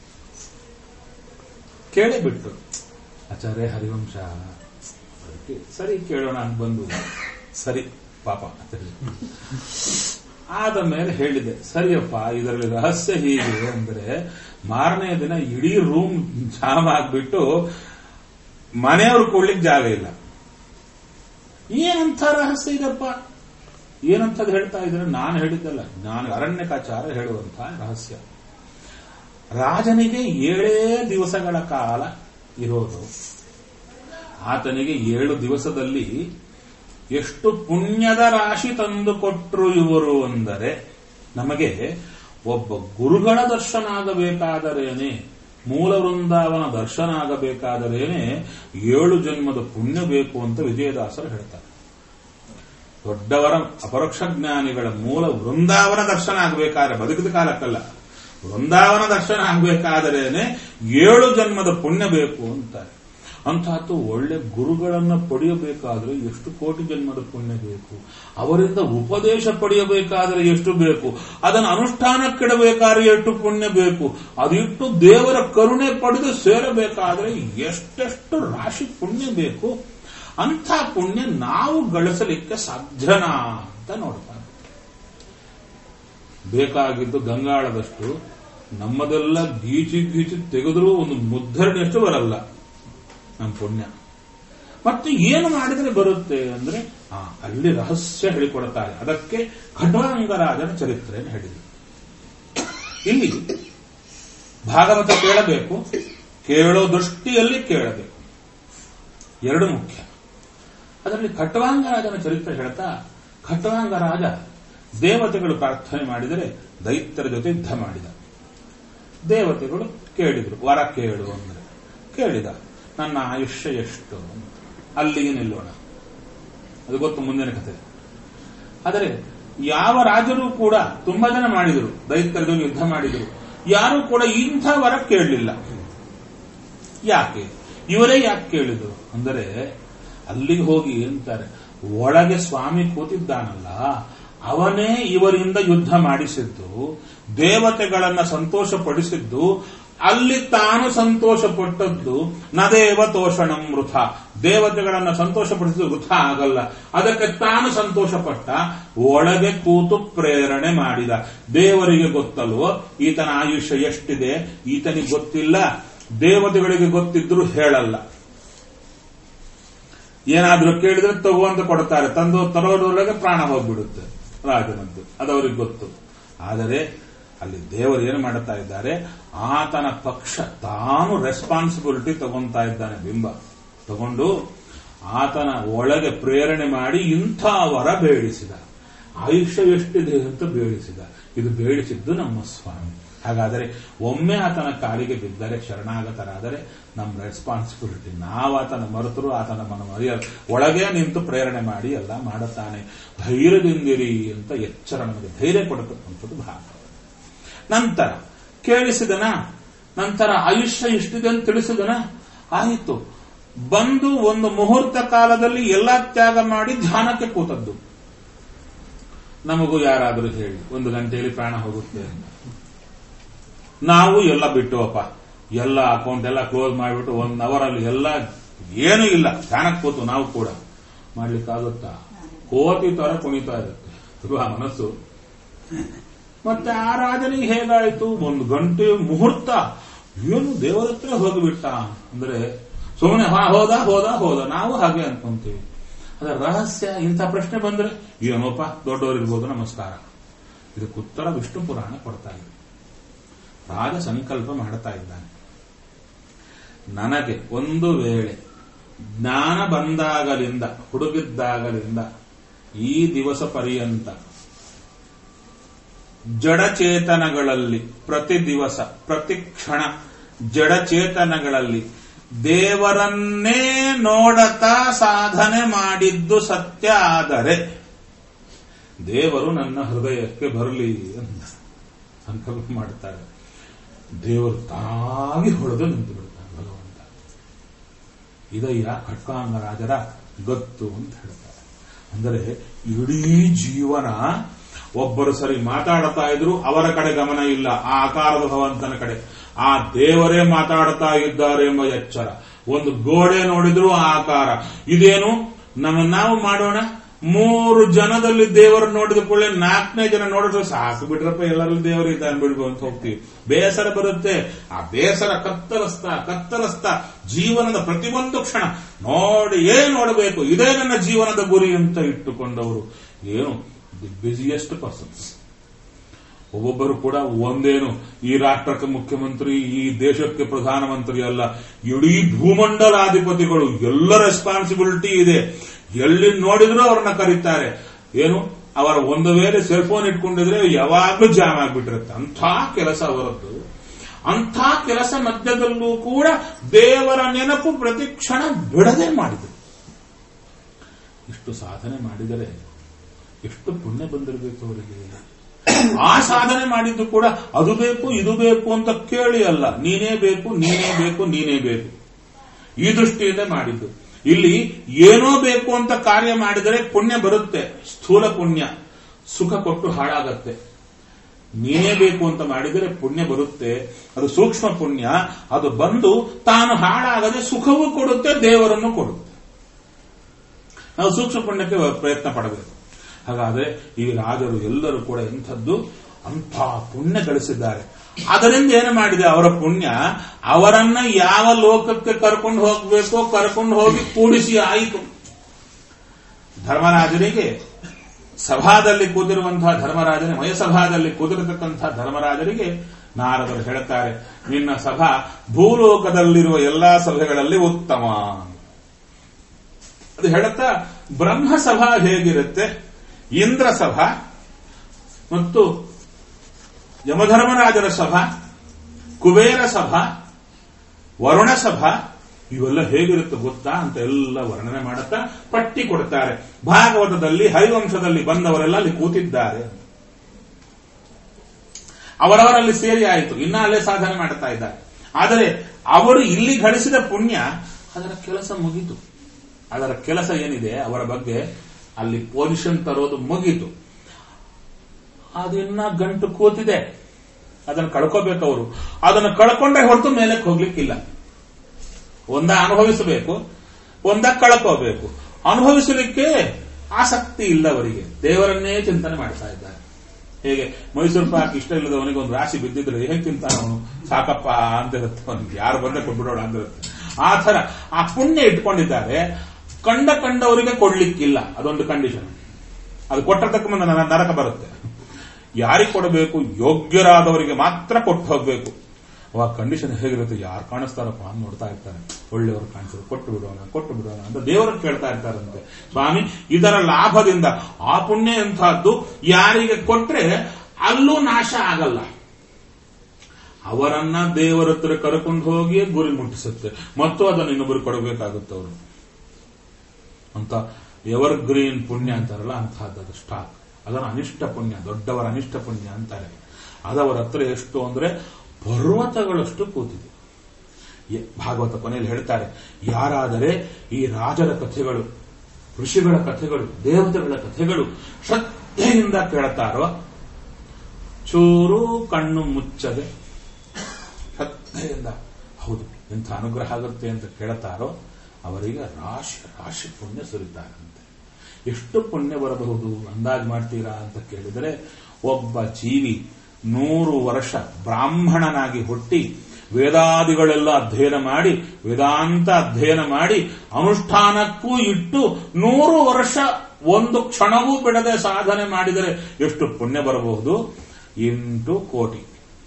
ಕೇಳೇ ಬಿಟ್ಟು ಆಚಾರ್ಯ ಹರಿವಂಶ ಅದಕ್ಕೆ ಸರಿ ಕೇಳೋಣ ಅಂತ ಬಂದು ಸರಿ ಪಾಪ ಅಂತ ಹೇಳಿ. ಆದ ಮೇಲೆ ಹೇಳಿದೆ ಸರಿಯಪ್ಪ ಇದರಲ್ಲಿ ರಹಸ್ಯ ಹೀಗೆ ಅಂದ್ರೆ ಮಾರನೇ ದಿನ ಇಡೀ ರೂಮ್ ಜಾಮ್ ಆಗ್ಬಿಟ್ಟು ಮನೆಯವ್ರು ಕೊಡ್ಲಿಕ್ಕೆ ಜಾಗ ಇಲ್ಲ ಏನಂತ ರಹಸ್ಯ ಇದಪ್ಪ ಏನಂತದ್ ಹೇಳ್ತಾ ಇದ್ರೆ ನಾನು ಹೇಳಿದ್ದಲ್ಲ ನಾನು ಅರಣ್ಯಕಾಚಾರ ಹೇಳುವಂತಹ ರಹಸ್ಯ ರಾಜನಿಗೆ ಏಳೇ ದಿವಸಗಳ ಕಾಲ ಇರೋದು ಆತನಿಗೆ ಏಳು ದಿವಸದಲ್ಲಿ ಎಷ್ಟು ಪುಣ್ಯದ ರಾಶಿ ತಂದು ಕೊಟ್ರು ಇವರು ಅಂದರೆ ನಮಗೆ ಒಬ್ಬ ಗುರುಗಳ ದರ್ಶನ ಆಗಬೇಕಾದರೇನೆ ಮೂಲ ವೃಂದಾವನ ದರ್ಶನ ಆಗಬೇಕಾದರೇನೆ ಏಳು ಜನ್ಮದ ಪುಣ್ಯ ಬೇಕು ಅಂತ ವಿಜಯದಾಸರು ಹೇಳ್ತಾರೆ ದೊಡ್ಡವರ ಅಪರೋಕ್ಷ ಜ್ಞಾನಿಗಳ ಮೂಲ ವೃಂದಾವನ ದರ್ಶನ ಆಗಬೇಕಾದ್ರೆ ಬದುಕಿದ ಕಾಲಕ್ಕಲ್ಲ ವೃಂದಾವನ ದರ್ಶನ ಆಗಬೇಕಾದರೇನೆ ಏಳು ಜನ್ಮದ ಪುಣ್ಯ ಬೇಕು ಅಂತಾರೆ ಅಂತಹದ್ದು ಒಳ್ಳೆ ಗುರುಗಳನ್ನ ಪಡೆಯಬೇಕಾದ್ರೆ ಎಷ್ಟು ಕೋಟಿ ಜನ್ಮದ ಪುಣ್ಯ ಬೇಕು ಅವರಿಂದ ಉಪದೇಶ ಪಡೆಯಬೇಕಾದರೆ ಎಷ್ಟು ಬೇಕು ಅದನ್ನು ಅನುಷ್ಠಾನಕ್ಕಿಡಬೇಕಾದ್ರೆ ಎಷ್ಟು ಪುಣ್ಯ ಬೇಕು ಅದಿಟ್ಟು ದೇವರ ಕರುಣೆ ಪಡೆದು ಸೇರಬೇಕಾದ್ರೆ ಎಷ್ಟೆಷ್ಟು ರಾಶಿ ಪುಣ್ಯ ಬೇಕು ಅಂಥ ಪುಣ್ಯ ನಾವು ಗಳಿಸಲಿಕ್ಕೆ ಸಾಧ್ಯನಾ ಅಂತ ನೋಡ್ತಾರೆ ಬೇಕಾಗಿದ್ದು ಗಂಗಾಳದಷ್ಟು ನಮ್ಮದೆಲ್ಲ ಗೀಚಿ ಗೀಚಿ ತೆಗೆದರೂ ಒಂದು ಮುದ್ದರಣಿಯಷ್ಟು ಬರಲ್ಲ ನಮ್ಮ ಪುಣ್ಯ ಮತ್ತೆ ಏನು ಮಾಡಿದರೆ ಬರುತ್ತೆ ಅಂದ್ರೆ ಆ, ಅಲ್ಲಿ ರಹಸ್ಯ ಹೇಳಿಕೊಡುತ್ತಾರೆ ಅದಕ್ಕೆ ಖಡ್ವಾಂಗರಾಜನ ಚರಿತ್ರೆಯನ್ನು ಹೇಳಿದರು ಇಲ್ಲಿ ಭಾಗವತ ಕೇಳಬೇಕು ಕೇಳೋ ದೃಷ್ಟಿಯಲ್ಲಿ ಕೇಳಬೇಕು ಎರಡು ಮುಖ್ಯ ಅದರಲ್ಲಿ ಖಟ್ವಾಂಗರಾಜನ ಚರಿತ್ರೆ ಹೇಳ್ತಾ ಖಟ್ವಾಂಗರಾಜ ದೇವತೆಗಳು ಪ್ರಾರ್ಥನೆ ಮಾಡಿದರೆ ದೈತ್ಯರ ಜೊತೆ ಯುದ್ಧ ಮಾಡಿದ ದೇವತೆಗಳು ಕೇಳಿದ್ರು ವರ ಕೇಳು ಅಂದ್ರೆ ಕೇಳಿದ ನನ್ನ ಆಯುಷ್ಯ ಎಷ್ಟು ಅಂತ. ಅಲ್ಲಿಗೆ ನಿಲ್ಲೋಣ ಅದು ಗೊತ್ತು ಮುಂದಿನ ಕಥೆ ಆದರೆ ಯಾವ ರಾಜರು ಕೂಡ ತುಂಬಾ ಜನ ಮಾಡಿದರು ದೈತ್ಯರ ಜೊತೆ ಯುದ್ಧ ಮಾಡಿದರು ಯಾರು ಕೂಡ ಇಂಥ ವರ ಕೇಳಲಿಲ್ಲ ಯಾಕೆ ಇವರೇ ಯಾಕೆ ಕೇಳಿದ್ರು ಅಂದರೆ ಅಲ್ಲಿಗೆ ಹೋಗಿ ಅಂತಾರೆ ಒಳಗೆ ಸ್ವಾಮಿ ಕೂತಿದ್ದಾನಲ್ಲ ಅವನೇ ಇವರಿಂದ ಯುದ್ಧ ಮಾಡಿಸಿದ್ದು ದೇವತೆಗಳನ್ನ ಸಂತೋಷಪಡಿಸಿದ್ದು ಅಲ್ಲಿ ತಾನು ಸಂತೋಷ ಪಟ್ಟದ್ದು ನದೇವ ತೋಷಣಂ ವೃಥ ದೇವತೆಗಳನ್ನ ಸಂತೋಷಪಡಿಸಿದ್ದು ವೃಥ ಆಗಲ್ಲ ಅದಕ್ಕೆ ತಾನು ಸಂತೋಷ ಪಟ್ಟ ಒಳಗೆ ಕೂತು ಪ್ರೇರಣೆ ಮಾಡಿದ ದೇವರಿಗೆ ಗೊತ್ತಲ್ವೋ ಈತನ ಆಯುಷ್ಯ ಎಷ್ಟಿದೆ ಈತನಿಗೆ ಗೊತ್ತಿಲ್ಲ ದೇವತೆಗಳಿಗೆ ಗೊತ್ತಿದ್ರು ಹೇಳಲ್ಲ ಏನಾದ್ರೂ ಕೇಳಿದ್ರೆ ತಗೋ ಅಂತ ಕೊಡ್ತಾರೆ ತಂದು ತರೋದ್ರೊಳಗೆ ಪ್ರಾಣ ಹೋಗ್ಬಿಡುತ್ತೆ ರಾಜನದ್ದು ಅದು ಅವ್ರಿಗೆ ಗೊತ್ತು ಆದರೆ ಅಲ್ಲಿ ದೇವರು ಏನು ಮಾಡುತ್ತಾ ಇದ್ದಾರೆ ಆತನ ಪಕ್ಷ ತಾನು ರೆಸ್ಪಾನ್ಸಿಬಿಲಿಟಿ ತಗೊಂತಾ ಇದ್ದಾನೆ ಬಿಂಬ ತಗೊಂಡು ಆತನ ಒಳಗೆ ಪ್ರೇರಣೆ ಮಾಡಿ ಇಂಥ ವರ ಬೇಡಿಸಿದ ಆಯುಷ್ಯ ಎಷ್ಟಿದೆ ಅಂತ ಬೇಡಿಸಿದ ಇದು ಬೇಡಿಸಿದ್ದು ನಮ್ಮ ಸ್ವಾಮಿ ಹಾಗಾದರೆ ಒಮ್ಮೆ ಆತನ ಕಾಲಿಗೆ ಬಿದ್ದರೆ ಶರಣಾಗತರಾದರೆ ನಮ್ಮ ರೆಸ್ಪಾನ್ಸಿಬಿಲಿಟಿ ನಾವು ಆತನ ಮರೆತರು ಆತನ ಮನ ಮರೆಯ ಒಳಗೆ ನಿಂತು ಪ್ರೇರಣೆ ಮಾಡಿ ಎಲ್ಲ ಮಾಡುತ್ತಾನೆ ಧೈರ್ಯದಿಂದಿರಿ ಅಂತ ಎಚ್ಚರ ನಮಗೆ ಧೈರ್ಯ ಕೊಡತಕ್ಕಂಥದ್ದು ಭಾಗ ನಂತರ ಕೇಳಿಸಿದನ ನಂತರ ಆಯುಷ್ಯ ಇಷ್ಟಿದೆ ಅಂತ ತಿಳಿಸಿದನ ಆಯಿತು ಬಂದು ಒಂದು ಮುಹೂರ್ತ ಕಾಲದಲ್ಲಿ ಎಲ್ಲ ತ್ಯಾಗ ಮಾಡಿ ಧ್ಯಾನಕ್ಕೆ ಕೂತದ್ದು ನಮಗೂ ಯಾರಾದರೂ ಹೇಳಿ ಒಂದು ಗಂಟೆಯಲ್ಲಿ ಪ್ರಾಣ ಹೋಗುತ್ತೆ ಅಂತ ನಾವು ಎಲ್ಲ ಬಿಟ್ಟುವಪ್ಪ ಎಲ್ಲ ಅಕೌಂಟ್ ಎಲ್ಲ ಕ್ಲೋಸ್ ಮಾಡಿಬಿಟ್ಟು ಒನ್ ಅವರ್ ಅಲ್ಲಿ ಎಲ್ಲ ಏನೂ ಇಲ್ಲ ಧ್ಯಾನಕ್ಕೆ ಕೂತು ನಾವು ಕೂಡ ಮಾಡ್ಲಿಕ್ಕಾಗುತ್ತಾ ಕೋತಿ ತರ ಕುಣಿತಾ ಇರುತ್ತೆ ಅಲ್ವಾ ಮನಸ್ಸು ಮತ್ತೆ ಆರಾಧನೆ ಹೇಗಾಯಿತು ಒಂದು ಗಂಟೆ ಮುಹೂರ್ತ ಏನು ದೇವರ ಹತ್ರ ಹೋಗಿಬಿಟ್ಟ ಅಂದ್ರೆ ಸುಮ್ಮನೆ ಹಾ ಹೋದ ಹೋದ ಹೋದ ನಾವು ಹಾಗೆ ಅನ್ಕೊಂತೀವಿ ಅದರ ರಹಸ್ಯ ಇಂಥ ಪ್ರಶ್ನೆ ಬಂದ್ರೆ ಏನೋಪ್ಪ ದೊಡ್ಡವರಿರ್ಬೋದು ನಮಸ್ಕಾರ ಇದಕ್ಕೆ ಉತ್ತರ ವಿಷ್ಣು ಪುರಾಣ ಕೊಡ್ತಾ ಇದೆ ರಾಜ ಸಂಕಲ್ಪ ಮಾಡ್ತಾ ಇದ್ದಾನೆ ನನಗೆ ಒಂದು ವೇಳೆ ಜ್ಞಾನ ಬಂದಾಗಲಿಂದ ಹುಡುಗಿದ್ದಾಗಲಿಂದ ಈ ದಿವಸ ಪರ್ಯಂತ ಜಡಚೇತನಗಳಲ್ಲಿ ಪ್ರತಿ ದಿವಸ ಪ್ರತಿ ಕ್ಷಣ ಜಡಚೇತನಗಳಲ್ಲಿ ದೇವರನ್ನೇ ನೋಡತಾ ಸಾಧನೆ ಮಾಡಿದ್ದು ಸತ್ಯ ಆದರೆ ದೇವರು ನನ್ನ ಹೃದಯಕ್ಕೆ ಬರಲಿ ಅಂತ ಸಂಕಲ್ಪ ಮಾಡ್ತಾರೆ ದೇವರು ತಾಗಿ ಹೊಡೆದು ನಿಂತು ಬಿಡ್ತಾನೆ ಭಗವಂತ ಇದಯ್ಯ ಖಡ್ಕಾಂಗರಾಜರ ಗೊತ್ತು ಅಂತ ಹೇಳ್ತಾರೆ ಅಂದರೆ ಇಡೀ ಜೀವನ ಒಬ್ಬರು ಸರಿ ಮಾತಾಡ್ತಾ ಇದ್ರು ಅವರ ಕಡೆ ಗಮನ ಇಲ್ಲ ಆ ಆಕಾರದ ಭಗವಂತನ ಕಡೆ ಆ ದೇವರೇ ಮಾತಾಡ್ತಾ ಇದ್ದಾರೆ ಎಂಬ ಎಚ್ಚರ ಒಂದು ಗೋಡೆ ನೋಡಿದ್ರು ಆ ಆಕಾರ ಇದೇನು ನಮ್ಮ ನಾವು ಮಾಡೋಣ ಮೂರು ಜನದಲ್ಲಿ ದೇವರು ನೋಡಿದ ಕೂಡಲೇ ನಾಲ್ಕನೇ ಜನ ನೋಡಿದ್ರೆ ಸಾಕು ಬಿಡ್ರಪ್ಪ ಎಲ್ಲರಲ್ಲಿ ದೇವರು ಇದ್ದಾನೆ ಬಿಡ್ಬೋ ಅಂತ ಹೋಗ್ತೀವಿ ಬೇಸರ ಬರುತ್ತೆ ಆ ಬೇಸರ ಕತ್ತರಿಸ್ತಾ ಕತ್ತರಿಸ್ತಾ ಜೀವನದ ಪ್ರತಿಯೊಂದು ಕ್ಷಣ ನೋಡಿ ಏನ್ ನೋಡಬೇಕು ಇದೇ ನನ್ನ ಜೀವನದ ಗುರಿ ಅಂತ ಇಟ್ಟುಕೊಂಡವರು ಏನು ದಿ ಬಿಸಿಯೆಸ್ಟ್ ಪರ್ಸನ್ಸ್ ಒಬ್ಬೊಬ್ಬರು ಕೂಡ ಒಂದೇನು ಈ ರಾಷ್ಟ್ರಕ್ಕೆ ಮುಖ್ಯಮಂತ್ರಿ ಈ ದೇಶಕ್ಕೆ ಪ್ರಧಾನಮಂತ್ರಿ ಅಲ್ಲ ಇಡೀ ಭೂಮಂಡಲಾಧಿಪತಿಗಳು ಎಲ್ಲ ರೆಸ್ಪಾನ್ಸಿಬಿಲಿಟಿ ಇದೆ ಎಲ್ಲಿ ನೋಡಿದ್ರು ಅವ್ರನ್ನ ಕರೀತಾರೆ ಏನು ಅವರ ಒಂದು ವೇಳೆ ಸೆಲ್ ಫೋನ್ ಇಟ್ಕೊಂಡಿದ್ರೆ ಯಾವಾಗ್ಲೂ ಜಾಮ್ ಆಗ್ಬಿಟ್ಟಿರುತ್ತೆ ಅಂಥ ಕೆಲಸ ಅವರದ್ದು ಅಂಥ ಕೆಲಸ ಮಧ್ಯದಲ್ಲೂ ಕೂಡ ದೇವರ ನೆನಪು ಪ್ರತಿ ಕ್ಷಣ ಬಿಡದೆ ಮಾಡಿದರು ಇಷ್ಟು ಸಾಧನೆ ಮಾಡಿದರೆ ಎಷ್ಟು ಪುಣ್ಯ ಬಂದಿರಬೇಕು ಅವರಿಗೆ ಆ ಸಾಧನೆ ಮಾಡಿದ್ದು ಕೂಡ ಅದು ಬೇಕು ಇದು ಬೇಕು ಅಂತ ಕೇಳಿ ಅಲ್ಲ ನೀನೇ ಬೇಕು ನೀನೇ ಬೇಕು ನೀನೇ ಬೇಕು ಈ ದೃಷ್ಟಿಯಿಂದ ಮಾಡಿದ್ದು ಇಲ್ಲಿ ಏನೋ ಬೇಕು ಅಂತ ಕಾರ್ಯ ಮಾಡಿದರೆ ಪುಣ್ಯ ಬರುತ್ತೆ ಸ್ಥೂಲ ಪುಣ್ಯ ಸುಖ ಕೊಟ್ಟು ಹಾಳಾಗತ್ತೆ ನೀನೇ ಬೇಕು ಅಂತ ಮಾಡಿದರೆ ಪುಣ್ಯ ಬರುತ್ತೆ ಅದು ಸೂಕ್ಷ್ಮ ಪುಣ್ಯ ಅದು ಬಂದು ತಾನು ಹಾಳಾಗದೆ ಸುಖವೂ ಕೊಡುತ್ತೆ ದೇವರನ್ನು ಕೊಡುತ್ತೆ ನಾವು ಸೂಕ್ಷ್ಮ ಪುಣ್ಯಕ್ಕೆ ಪ್ರಯತ್ನ ಪಡಬೇಕು ಹಾಗಾದ್ರೆ ಈ ರಾಜರು ಎಲ್ಲರೂ ಕೂಡ ಎಂಥದ್ದು ಅಂಥ ಪುಣ್ಯ ಗಳಿಸಿದ್ದಾರೆ ಅದರಿಂದ ಏನು ಮಾಡಿದೆ ಅವರ ಪುಣ್ಯ ಅವರನ್ನ ಯಾವ ಲೋಕಕ್ಕೆ ಕರ್ಕೊಂಡು ಹೋಗಬೇಕೋ ಕರ್ಕೊಂಡು ಹೋಗಿ ಕೂಡಿಸಿ ಆಯಿತು ಧರ್ಮರಾಜನಿಗೆ ಸಭಾದಲ್ಲಿ ಕೂತಿರುವಂತಹ ಧರ್ಮರಾಜನ ಮಯಸಭಾದಲ್ಲಿ ಕೂತಿರತಕ್ಕಂತಹ ಧರ್ಮರಾಜರಿಗೆ ನಾರದರು ಹೇಳುತ್ತಾರೆ ನಿನ್ನ ಸಭಾ ಭೂಲೋಕದಲ್ಲಿರುವ ಎಲ್ಲಾ ಸಭೆಗಳಲ್ಲಿ ಉತ್ತಮ ಅದು ಹೇಳುತ್ತಾ ಬ್ರಹ್ಮಸಭಾ ಹೇಗಿರುತ್ತೆ ಇಂದ್ರ ಸಭಾ ಮತ್ತು ಯಮಧರ್ಮರಾಜರ ಸಭಾ ಕುಬೇರ ಸಭಾ ವರುಣ ಸಭಾ ಇವೆಲ್ಲ ಹೇಗಿರುತ್ತೆ ಗೊತ್ತಾ ಅಂತ ಎಲ್ಲ ವರ್ಣನೆ ಮಾಡುತ್ತಾ ಪಟ್ಟಿ ಕೊಡ್ತಾರೆ ಭಾಗವತದಲ್ಲಿ ಹರಿವಂಶದಲ್ಲಿ ಬಂದವರೆಲ್ಲ ಅಲ್ಲಿ ಕೂತಿದ್ದಾರೆ ಅವರವರಲ್ಲಿ ಸೇರಿ ಆಯಿತು ಇನ್ನ ಅಲ್ಲೇ ಸಾಧನೆ ಮಾಡುತ್ತಾ ಇದ್ದಾರೆ ಆದರೆ ಅವರು ಇಲ್ಲಿ ಗಳಿಸಿದ ಪುಣ್ಯ ಅದರ ಕೆಲಸ ಮುಗಿತು ಅದರ ಕೆಲಸ ಏನಿದೆ ಅವರ ಬಗ್ಗೆ ಅಲ್ಲಿ ಪೊಸಿಷನ್ ತರೋದು ಮುಗೀತು ಅದಿನ್ನ ಗಂಟು ಕೂತಿದೆ ಅದನ್ನು ಕಳ್ಕೋಬೇಕು ಅವರು ಅದನ್ನು ಕಳ್ಕೊಂಡ್ರೆ ಹೊರತು ಮೇಲಕ್ಕೆ ಹೋಗ್ಲಿಕ್ಕಿಲ್ಲ ಒಂದ ಅನುಭವಿಸಬೇಕು ಒಂದ ಕಳ್ಕೋಬೇಕು ಅನುಭವಿಸಲಿಕ್ಕೆ ಆಸಕ್ತಿ ಇಲ್ಲ ಅವರಿಗೆ ದೇವರನ್ನೇ ಚಿಂತನೆ ಮಾಡ್ತಾ ಇದ್ದಾರೆ ಹೇಗೆ ಮೈಸೂರು ಪಾಕ್ ಇಷ್ಟ ಇಲ್ಲದವನಿಗೆ ಒಂದು ರಾಶಿ ಬಿದ್ದಿದ್ರೆ ಹೇಗೆ ತಿಂತಾನ ಅವನು ಸಾಕಪ್ಪ ಅಂತಿರುತ್ತೆ ಅವನಿಗೆ ಯಾರು ಬಂದ್ರೆ ಕೊಟ್ಬಿಡೋಣ ಅಂದಿರುತ್ತೆ ಆ ತರ ಆ ಪುಣ್ಯ ಇಟ್ಕೊಂಡಿದ್ದಾರೆ ಕಂಡ ಕಂಡವರಿಗೆ ಕೊಡ್ಲಿಕ್ಕಿಲ್ಲ ಅದೊಂದು ಕಂಡೀಷನ್ ಅದು ಕೊಟ್ಟತಕ್ಕ ಮುಂದೆ ನರಕ ಬರುತ್ತೆ ಯಾರಿಗೆ ಕೊಡಬೇಕು ಯೋಗ್ಯರಾದವರಿಗೆ ಮಾತ್ರ ಕೊಟ್ಟು ಹೋಗ್ಬೇಕು ಅವಾಗ ಕಂಡೀಷನ್ ಹೇಗಿರುತ್ತೆ ಯಾರು ಕಾಣಿಸ್ತಾರಪ್ಪ ಅಂತ ನೋಡ್ತಾ ಇರ್ತಾರೆ ಒಳ್ಳೆಯವರು ಕಾಣಿಸ್ತಾರೆ ಕೊಟ್ಟು ಬಿಡೋಣ ಕೊಟ್ಟು ಬಿಡೋಣ ಅಂತ ದೇವರು ಕೇಳ್ತಾ ಇರ್ತಾರಂತೆ ಸ್ವಾಮಿ ಇದರ ಲಾಭದಿಂದ ಆ ಪುಣ್ಯ ಎಂತಹದ್ದು ಯಾರಿಗೆ ಕೊಟ್ರೆ ಅಲ್ಲೂ ನಾಶ ಆಗಲ್ಲ ಅವರನ್ನ ದೇವರ ಹತ್ರ ಕರ್ಕೊಂಡು ಹೋಗಿ ಗುರಿ ಮುಟ್ಟಿಸುತ್ತೆ ಮತ್ತು ಅದನ್ನು ಇನ್ನೊಬ್ಬರು ಕೊಡಬೇಕಾಗುತ್ತೆ ಅವರು ಅಂತ ಎವರ್ ಗ್ರೀನ್ ಪುಣ್ಯ ಅಂತಾರಲ್ಲ ಅಂತಹದ್ದು ಸ್ಟಾಕ್ ಅದರ ಅನಿಷ್ಟ ಪುಣ್ಯ ದೊಡ್ಡವರ ಅನಿಷ್ಟ ಪುಣ್ಯ ಅಂತಾರೆ ಅದವರ ಹತ್ರ ಎಷ್ಟು ಅಂದ್ರೆ ಪರ್ವತಗಳಷ್ಟು ಕೂತಿದೆ ಯ- ಭಾಗವತ ಕೊನೆಯಲ್ಲಿ ಹೇಳ್ತಾರೆ ಯಾರಾದರೆ ಈ ರಾಜರ ಕಥೆಗಳು ಋಷಿಗಳ ಕಥೆಗಳು ದೇವತೆಗಳ ಕಥೆಗಳು ಶ್ರದ್ಧೆಯಿಂದ ಕೇಳ್ತಾರೋ ಚೂರು ಕಣ್ಣು ಮುಚ್ಚದೆ ಶ್ರದ್ಧೆಯಿಂದ ಹೌದು ಇಂಥ ಅನುಗ್ರಹ ಆಗುತ್ತೆ ಅಂತ ಕೇಳ್ತಾರೋ ಅವರಿಗೆ ರಾಶಿ ರಾಶಿ ಪುಣ್ಯ ಸುರಿತಾರಂತೆ ಎಷ್ಟು ಪುಣ್ಯ ಬರಬಹುದು ಅಂದಾಜು ಮಾಡ್ತೀರಾ ಅಂತ ಕೇಳಿದರೆ ಒಬ್ಬ ಜೀವಿ ನೂರು ವರ್ಷ ಬ್ರಾಹ್ಮಣನಾಗಿ ಹುಟ್ಟಿ ವೇದಾದಿಗಳೆಲ್ಲ ಅಧ್ಯಯನ ಮಾಡಿ ವೇದಾಂತ ಅಧ್ಯಯನ ಮಾಡಿ ಅನುಷ್ಠಾನಕ್ಕೂ ಇಟ್ಟು ನೂರು ವರ್ಷ ಒಂದು ಕ್ಷಣವೂ ಬಿಡದೆ ಸಾಧನೆ ಮಾಡಿದರೆ ಎಷ್ಟು ಪುಣ್ಯ ಬರಬಹುದು ಎಂಟು ಕೋಟಿ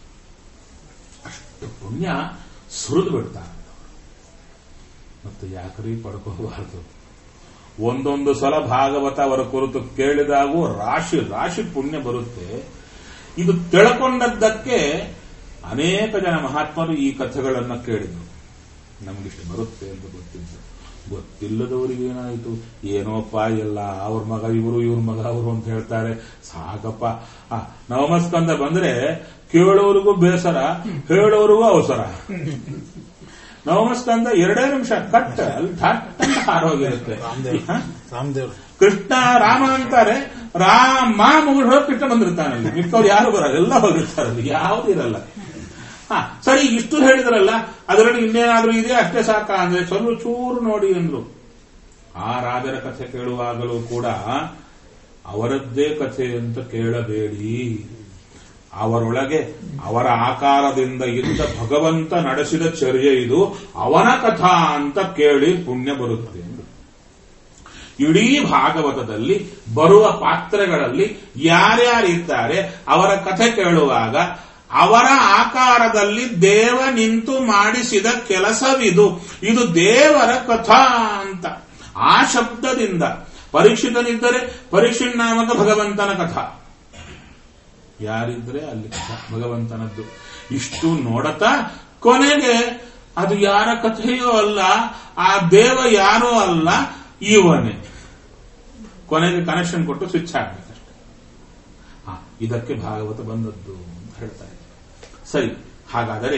ಅಷ್ಟು ಪುಣ್ಯ ಸುರಿದು ಬಿಡ್ತಾರೆ ಮತ್ತು ಯಾಕ್ರಿ ಪಡ್ಕೋಬಾರದು ಒಂದೊಂದು ಸಲ ಭಾಗವತ ಅವರ ಕುರಿತು ಕೇಳಿದಾಗೂ ರಾಶಿ ರಾಶಿ ಪುಣ್ಯ ಬರುತ್ತೆ ಇದು ತಿಳ್ಕೊಂಡದ್ದಕ್ಕೆ ಅನೇಕ ಜನ ಮಹಾತ್ಮರು ಈ ಕಥೆಗಳನ್ನು ಕೇಳಿದ್ರು ನಮಗಿಷ್ಟು ಬರುತ್ತೆ ಅಂತ ಗೊತ್ತಿದ್ದು ಗೊತ್ತಿಲ್ಲದವರಿಗೆ ಏನಾಯಿತು ಏನೋಪ್ಪ ಎಲ್ಲ ಅವ್ರ ಮಗ ಇವರು ಇವ್ರ ಮಗ ಅವರು ಅಂತ ಹೇಳ್ತಾರೆ ಸಾಕಪ್ಪ ಆ, ನವಮಸ್ಕಂದ ಬಂದ್ರೆ ಕೇಳೋರಿಗೂ ಬೇಸರ ಹೇಳೋರಿಗೂ ಅವಸರ ನವಮಸ್ಕಂದ ಎರಡೇ ನಿಮಿಷ ಕಟ್ ಅಲ್ಲಿ ಥಟ್ ಅಂತ ಹಾರೋಗಿರುತ್ತೆ ರಾಮದೇವ್ ಹ? ರಾಮದೇವ್ ಕೃಷ್ಣ ರಾಮ ಅಂತಾರೆ ರಾಮ ಮುಗಿದು ಕೃಷ್ಣ ಬಂದಿರ್ತಾನಲ್ಲಿ ಮಿಕ್ಕವ್ರು ಯಾರು ಬರಲ್ಲ ಎಲ್ಲ ಹೋಗಿರ್ತಾರಲ್ಲಿ ಯಾವ್ದು ಇರಲ್ಲ ಹಾ ಸರಿ ಇಷ್ಟು ಹೇಳಿದ್ರಲ್ಲ ಅದರಲ್ಲಿ ಇನ್ನೇನಾದ್ರೂ ಇದೆ ಅಷ್ಟೇ ಸಾಕ ಅಂದ್ರೆ ಸ್ವಲ್ಪ ಚೂರು ನೋಡಿ ಅಂದ್ರು ಆ ರಾಜರ ಕಥೆ ಕೇಳುವಾಗಲೂ ಕೂಡ ಅವರದ್ದೇ ಕಥೆ ಅಂತ ಕೇಳಬೇಡಿ ಅವರೊಳಗೆ ಅವರ ಆಕಾರದಿಂದ ಇದ್ದ ಭಗವಂತ ನಡೆಸಿದ ಚರ್ಯೆ ಇದು ಅವನ ಕಥಾ ಅಂತ ಕೇಳಿ ಪುಣ್ಯ ಬರುತ್ತೆ ಎಂದು ಇಡೀ ಭಾಗವತದಲ್ಲಿ ಬರುವ ಪಾತ್ರಗಳಲ್ಲಿ ಯಾರ್ಯಾರಿದ್ದಾರೆ ಅವರ ಕಥೆ ಕೇಳುವಾಗ ಅವರ ಆಕಾರದಲ್ಲಿ ದೇವ ನಿಂತು ಮಾಡಿಸಿದ ಕೆಲಸವಿದು ಇದು ದೇವರ ಕಥಾ ಅಂತ ಆ ಶಬ್ದದಿಂದ ಪರೀಕ್ಷಿತನಿದ್ದರೆ ಪರೀಕ್ಷಿತ್ ನಾಮಕ ಭಗವಂತನ ಕಥಾ ಯಾರಿದ್ರೆ ಅಲ್ಲಿ ಕಥಾ ಭಗವಂತನದ್ದು ಇಷ್ಟು ನೋಡತಾ ಕೊನೆಗೆ ಅದು ಯಾರ ಕಥೆಯೋ ಅಲ್ಲ ಆ ದೇವ ಯಾರೋ ಅಲ್ಲ ಇವನೇ ಕೊನೆಗೆ ಕನೆಕ್ಷನ್ ಕೊಟ್ಟು ಸ್ವಿಚ್ ಹಾಕ್ಬೇಕಷ್ಟೆ ಹಾ ಇದಕ್ಕೆ ಭಾಗವತ ಬಂದದ್ದು ಅಂತ ಹೇಳ್ತಾ ಇದ್ದಾರೆ ಸರಿ ಹಾಗಾದರೆ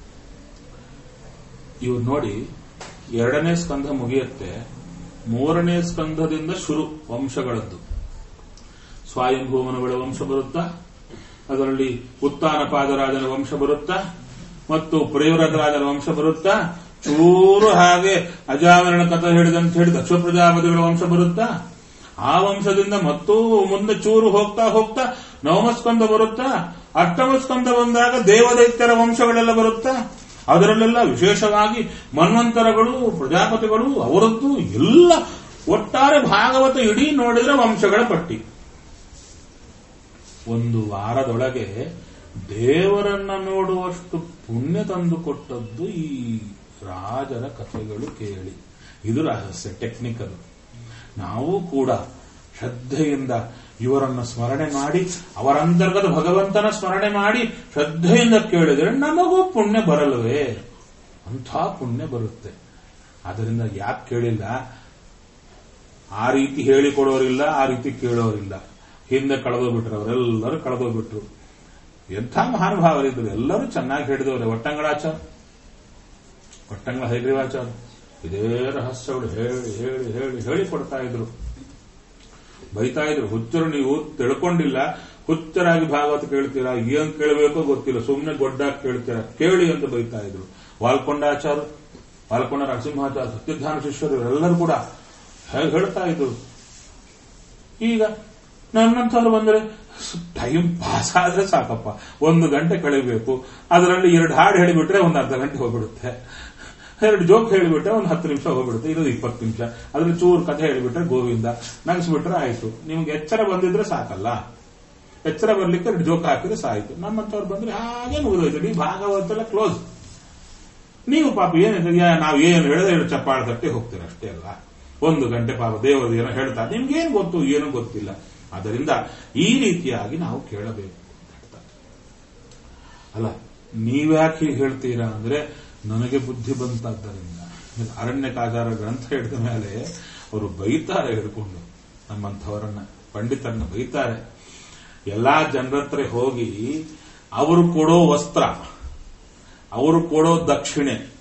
ಇವ್ರು ನೋಡಿ ಎರಡನೇ ಸ್ಕಂಧ ಮುಗಿಯುತ್ತೆ ಮೂರನೇ ಸ್ಕಂಧದಿಂದ ಶುರು ವಂಶಗಳದ್ದು ಸ್ವಾಯಂಭೂಮನಗಳ ವಂಶ ಬರುತ್ತಾ ಅದರಲ್ಲಿ ಉತ್ತಾನ ಪಾದರಾಜನ ವಂಶ ಬರುತ್ತಾ ಮತ್ತು ಪ್ರಿಯವ್ರತರಾಜನ ವಂಶ ಬರುತ್ತಾ ಚೂರು ಹಾಗೆ ಅಜಾವರಣ ಕಥೆ ಹೇಳಿದಂತ ಹೇಳಿ ದಕ್ಷ ಪ್ರಜಾಪತಿಗಳ ವಂಶ ಬರುತ್ತಾ ಆ ವಂಶದಿಂದ ಮತ್ತೂ ಮುಂದೆ ಚೂರು ಹೋಗ್ತಾ ಹೋಗ್ತಾ ನವಮಸ್ಕಂದ ಬರುತ್ತಾ ಅಷ್ಟಮಸ್ಕಂದ ಬಂದಾಗ ದೇವದೈತ್ಯರ ವಂಶಗಳೆಲ್ಲ ಬರುತ್ತಾ ಅದರಲ್ಲೆಲ್ಲ ವಿಶೇಷವಾಗಿ ಮನ್ವಂತರಗಳು ಪ್ರಜಾಪತಿಗಳು ಅವರದ್ದು ಎಲ್ಲ ಒಟ್ಟಾರೆ ಭಾಗವತ ಇಡೀ ನೋಡಿದ್ರೆ ವಂಶಗಳ ಪಟ್ಟಿ ಒಂದು ವಾರದೊಳಗೆ ದೇವರನ್ನ ನೋಡುವಷ್ಟು ಪುಣ್ಯ ತಂದು ಕೊಟ್ಟದ್ದು ಈ ರಾಜರ ಕಥೆಗಳು ಕೇಳಿ ಇದು ರಹಸ್ಯ ಟೆಕ್ನಿಕಲ್ ನಾವು ಕೂಡ ಶ್ರದ್ಧೆಯಿಂದ ಇವರನ್ನ ಸ್ಮರಣೆ ಮಾಡಿ ಅವರ ಅಂತರ್ಗತ ಭಗವಂತನ ಸ್ಮರಣೆ ಮಾಡಿ ಶ್ರದ್ಧೆಯಿಂದ ಕೇಳಿದರೆ ನಮಗೂ ಪುಣ್ಯ ಬರಲ್ವೇ ಅಂಥ ಪುಣ್ಯ ಬರುತ್ತೆ ಅದರಿಂದ ಯಾಕೆ ಕೇಳಿಲ್ಲ ಆ ರೀತಿ ಹೇಳಿಕೊಡೋರಿಲ್ಲ ಆ ರೀತಿ ಕೇಳೋರಿಲ್ಲ ಹಿಂದೆ ಕಳೆದೋಗ್ಬಿಟ್ರು ಅವರೆಲ್ಲರೂ ಕಳೆದೋಗ್ಬಿಟ್ರು ಎಂಥ ಮಹಾನುಭಾವರಿದ್ರು ಎಲ್ಲರೂ ಚೆನ್ನಾಗಿ ಹೇಳಿದವರು ಒಟ್ಟಂಗಳಾಚಾರ ಒಟ್ಟಂಗಳ ಹೈಗ್ರೀವಾಚಾರ ಇದೇ ರಹಸ್ಯಗಳು ಹೇಳಿ ಹೇಳಿ ಹೇಳಿ ಹೇಳಿ ಕೊಡ್ತಾ ಇದ್ರು ಬೈತಾ ಇದ್ರು ಹುಚ್ಚರು ನೀವು ತಿಳ್ಕೊಂಡಿಲ್ಲ ಹುಚ್ಚರಾಗಿ ಭಾಗವತ ಕೇಳ್ತೀರಾ ಏನ್ ಕೇಳಬೇಕೋ ಗೊತ್ತಿಲ್ಲ ಸುಮ್ಮನೆ ಗೊಡ್ಡಾಗಿ ಕೇಳ್ತೀರಾ ಕೇಳಿ ಅಂತ ಬೈತಾ ಇದ್ರು ವಾಲ್ಕೊಂಡಾಚಾರ ವಾಲ್ಕೊಂಡ ನರಸಿಂಹಾಚಾರ ಸತ್ಯಧಾನ ಶಿಷ್ಯರು ಇವರೆಲ್ಲರೂ ಕೂಡ ಹೇಗೆ ಹೇಳ್ತಾ ಇದ್ರು ಈಗ ನನ್ನಂಥವ್ರು ಬಂದ್ರೆ ಟೈಮ್ ಪಾಸ್ ಆದ್ರೆ ಸಾಕಪ್ಪ ಒಂದು ಗಂಟೆ ಕಳಿಬೇಕು ಅದರಲ್ಲಿ ಎರಡು ಹಾಡು ಹೇಳಿಬಿಟ್ರೆ ಒಂದು ಅರ್ಧ ಗಂಟೆ ಹೋಗ್ಬಿಡುತ್ತೆ ಎರಡು ಜೋಕ್ ಹೇಳಿಬಿಟ್ರೆ ಒಂದು ಹತ್ತು ನಿಮಿಷ ಹೋಗ್ಬಿಡುತ್ತೆ ಇರೋದು ಇಪ್ಪತ್ತು ನಿಮಿಷ ಅದ್ರಲ್ಲಿ ಚೂರು ಕಥೆ ಹೇಳಿಬಿಟ್ರೆ ಗೋವಿಂದ ನಗಿಸ್ಬಿಟ್ರೆ ಆಯ್ತು ನಿಮ್ಗೆ ಎಚ್ಚರ ಬಂದಿದ್ರೆ ಸಾಕಲ್ಲ ಎಚ್ಚರ ಬರ್ಲಿಕ್ಕೆ ಎರಡು ಜೋಕ್ ಹಾಕಿದ್ರೆ ಸಾಯ್ತು ನಮ್ಮಂತವ್ರು ಬಂದ್ರೆ ಹಾಗೆ ಮುಗಿದೋಯ್ತು ಈ ಭಾಗವತೆಲ್ಲ ಕ್ಲೋಸ್ ನೀವು ಪಾಪ ಏನಿದೆ ನಾವು ಏನು ಹೇಳಿದ್ರೆ ಎರಡು ಚಪ್ಪಾಳ ತಟ್ಟೆ ಹೋಗ್ತೀರ ಅಷ್ಟೇ ಅಲ್ಲ ಒಂದು ಗಂಟೆ ಪಾಪ ದೇವರು ಏನೋ ಹೇಳ್ತಾರೆ ನಿಮ್ಗೇನು ಗೊತ್ತು ಏನೂ ಗೊತ್ತಿಲ್ಲ ಆದ್ದರಿಂದ ಈ ರೀತಿಯಾಗಿ ನಾವು ಕೇಳಬೇಕು ಅಂತ ಹೇಳ್ತಾರೆ ಅಲ್ಲ ನೀವ್ಯಾಕೆ ಹೀಗೆ ಹೇಳ್ತೀರಾ ಅಂದ್ರೆ ನನಗೆ ಬುದ್ಧಿ ಬಂತಾದ್ದರಿಂದ ಅರಣ್ಯಕಾಚಾರ ಗ್ರಂಥ ಹಿಡಿದ ಮೇಲೆ ಅವರು ಬೈತಾರೆ ಹಿಡ್ಕೊಂಡು ನಮ್ಮಂಥವರನ್ನ ಪಂಡಿತರನ್ನ ಬೈತಾರೆ ಎಲ್ಲಾ ಜನರತ್ರ ಹೋಗಿ ಅವರು ಕೊಡೋ ವಸ್ತ್ರ ಅವರು ಕೊಡೋ ದಕ್ಷಿಣೆ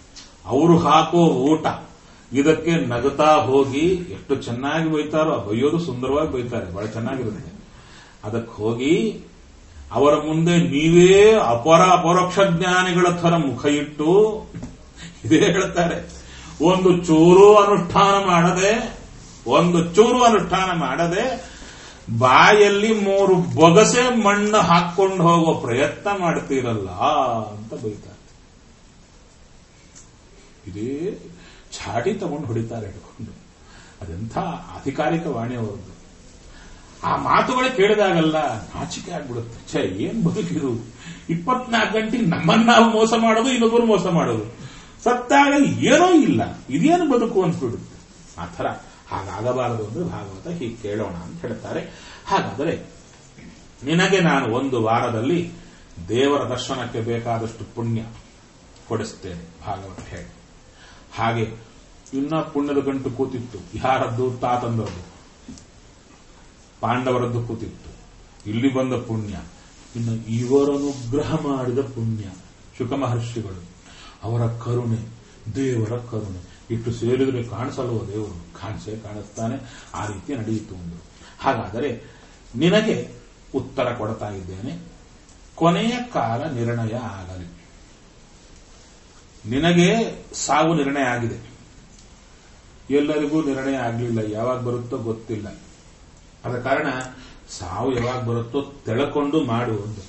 ಅವರು ಹಾಕೋ ಊಟ ಇದಕ್ಕೆ ನಗತಾ ಹೋಗಿ ಎಷ್ಟು ಚೆನ್ನಾಗಿ ಬೈತಾರೋ ಬೈಯೋದು ಸುಂದರವಾಗಿ ಬೈತಾರೆ ಬಹಳ ಚೆನ್ನಾಗಿರುತ್ತೆ ಅದಕ್ಕೆ ಹೋಗಿ ಅವರ ಮುಂದೆ ನೀವೇ ಅಪರ ಅಪರೋಕ್ಷ ಜ್ಞಾನಿಗಳ ಥರ ಮುಖ ಇಟ್ಟು ಇದೇ ಹೇಳ್ತಾರೆ ಒಂದು ಚೂರು ಅನುಷ್ಠಾನ ಮಾಡದೆ ಒಂದು ಚೂರು ಅನುಷ್ಠಾನ ಮಾಡದೆ ಬಾಯಲ್ಲಿ ಮೂರು ಬೊಗಸೆ ಮಣ್ಣು ಹಾಕೊಂಡು ಹೋಗೋ ಪ್ರಯತ್ನ ಮಾಡ್ತೀರಲ್ಲ ಅಂತ ಬೈತಾರೆ ಇದೇ ಚಾಟಿ ತಗೊಂಡು ಹೊಡಿತಾರೆ ಹಿಡ್ಕೊಂಡು ಅದೆಂಥ ಅಧಿಕಾರಿಕ ವಾಣಿ ಅವರದ್ದು ಆ ಮಾತುಗಳು ಕೇಳಿದಾಗಲ್ಲ ನಾಚಿಕೆ ಆಗ್ಬಿಡುತ್ತೆ ಛೇ ಏನ್ ಬದುಕಿದು ಇಪ್ಪತ್ನಾಲ್ಕು ಗಂಟೆ ನಮ್ಮನ್ನ ನಾವು ಮೋಸ ಮಾಡೋದು ಇನ್ನೊಬ್ಬರು ಮೋಸ ಮಾಡೋದು ಸತ್ತಾಗ ಏನೋ ಇಲ್ಲ ಇದೇನು ಬದುಕು ಅನ್ಸ್ಬಿಡುತ್ತೆ ಆ ಥರ ಹಾಗಾಗಬಾರದು ಅಂದ್ರೆ ಭಾಗವತ ಹೀಗೆ ಕೇಳೋಣ ಅಂತ ಹೇಳ್ತಾರೆ ಹಾಗಾದರೆ ನಿನಗೆ ನಾನು ಒಂದು ವಾರದಲ್ಲಿ ದೇವರ ದರ್ಶನಕ್ಕೆ ಬೇಕಾದಷ್ಟು ಪುಣ್ಯ ಕೊಡಿಸ್ತೇನೆ ಭಾಗವತ ಹೇಳಿ ಹಾಗೆ ಇನ್ನ ಪುಣ್ಯದ ಗಂಟು ಕೂತಿತ್ತು ಯಾರದ್ದು ತಾತಂದರದ್ದು ಪಾಂಡವರದ್ದು ಕೂತಿತ್ತು ಇಲ್ಲಿ ಬಂದ ಪುಣ್ಯ ಇನ್ನು ಇವರನುಗ್ರಹ ಮಾಡಿದ ಪುಣ್ಯ ಶುಕ ಮಹರ್ಷಿಗಳು ಅವರ ಕರುಣೆ ದೇವರ ಕರುಣೆ ಇಟ್ಟು ಸೇರಿದ್ರೆ ಕಾಣಿಸಲ್ವ ದೇವರು ಕಾಣಿಸೇ ಕಾಣಿಸ್ತಾನೆ ಆ ರೀತಿ ನಡೆಯಿತು ಒಂದು ಹಾಗಾದರೆ ನಿನಗೆ ಉತ್ತರ ಕೊಡ್ತಾ ಇದ್ದೇನೆ ಕೊನೆಯ ಕಾಲ ನಿರ್ಣಯ ಆಗಲಿ ನಿನಗೆ ಸಾವು ನಿರ್ಣಯ ಆಗಿದೆ ಎಲ್ಲರಿಗೂ ನಿರ್ಣಯ ಆಗಲಿಲ್ಲ ಯಾವಾಗ ಬರುತ್ತೋ ಗೊತ್ತಿಲ್ಲ ಆದ ಕಾರಣ ಸಾವು ಯಾವಾಗ ಬರುತ್ತೋ ತೆಳಕೊಂಡು ಮಾಡು ಒಂದು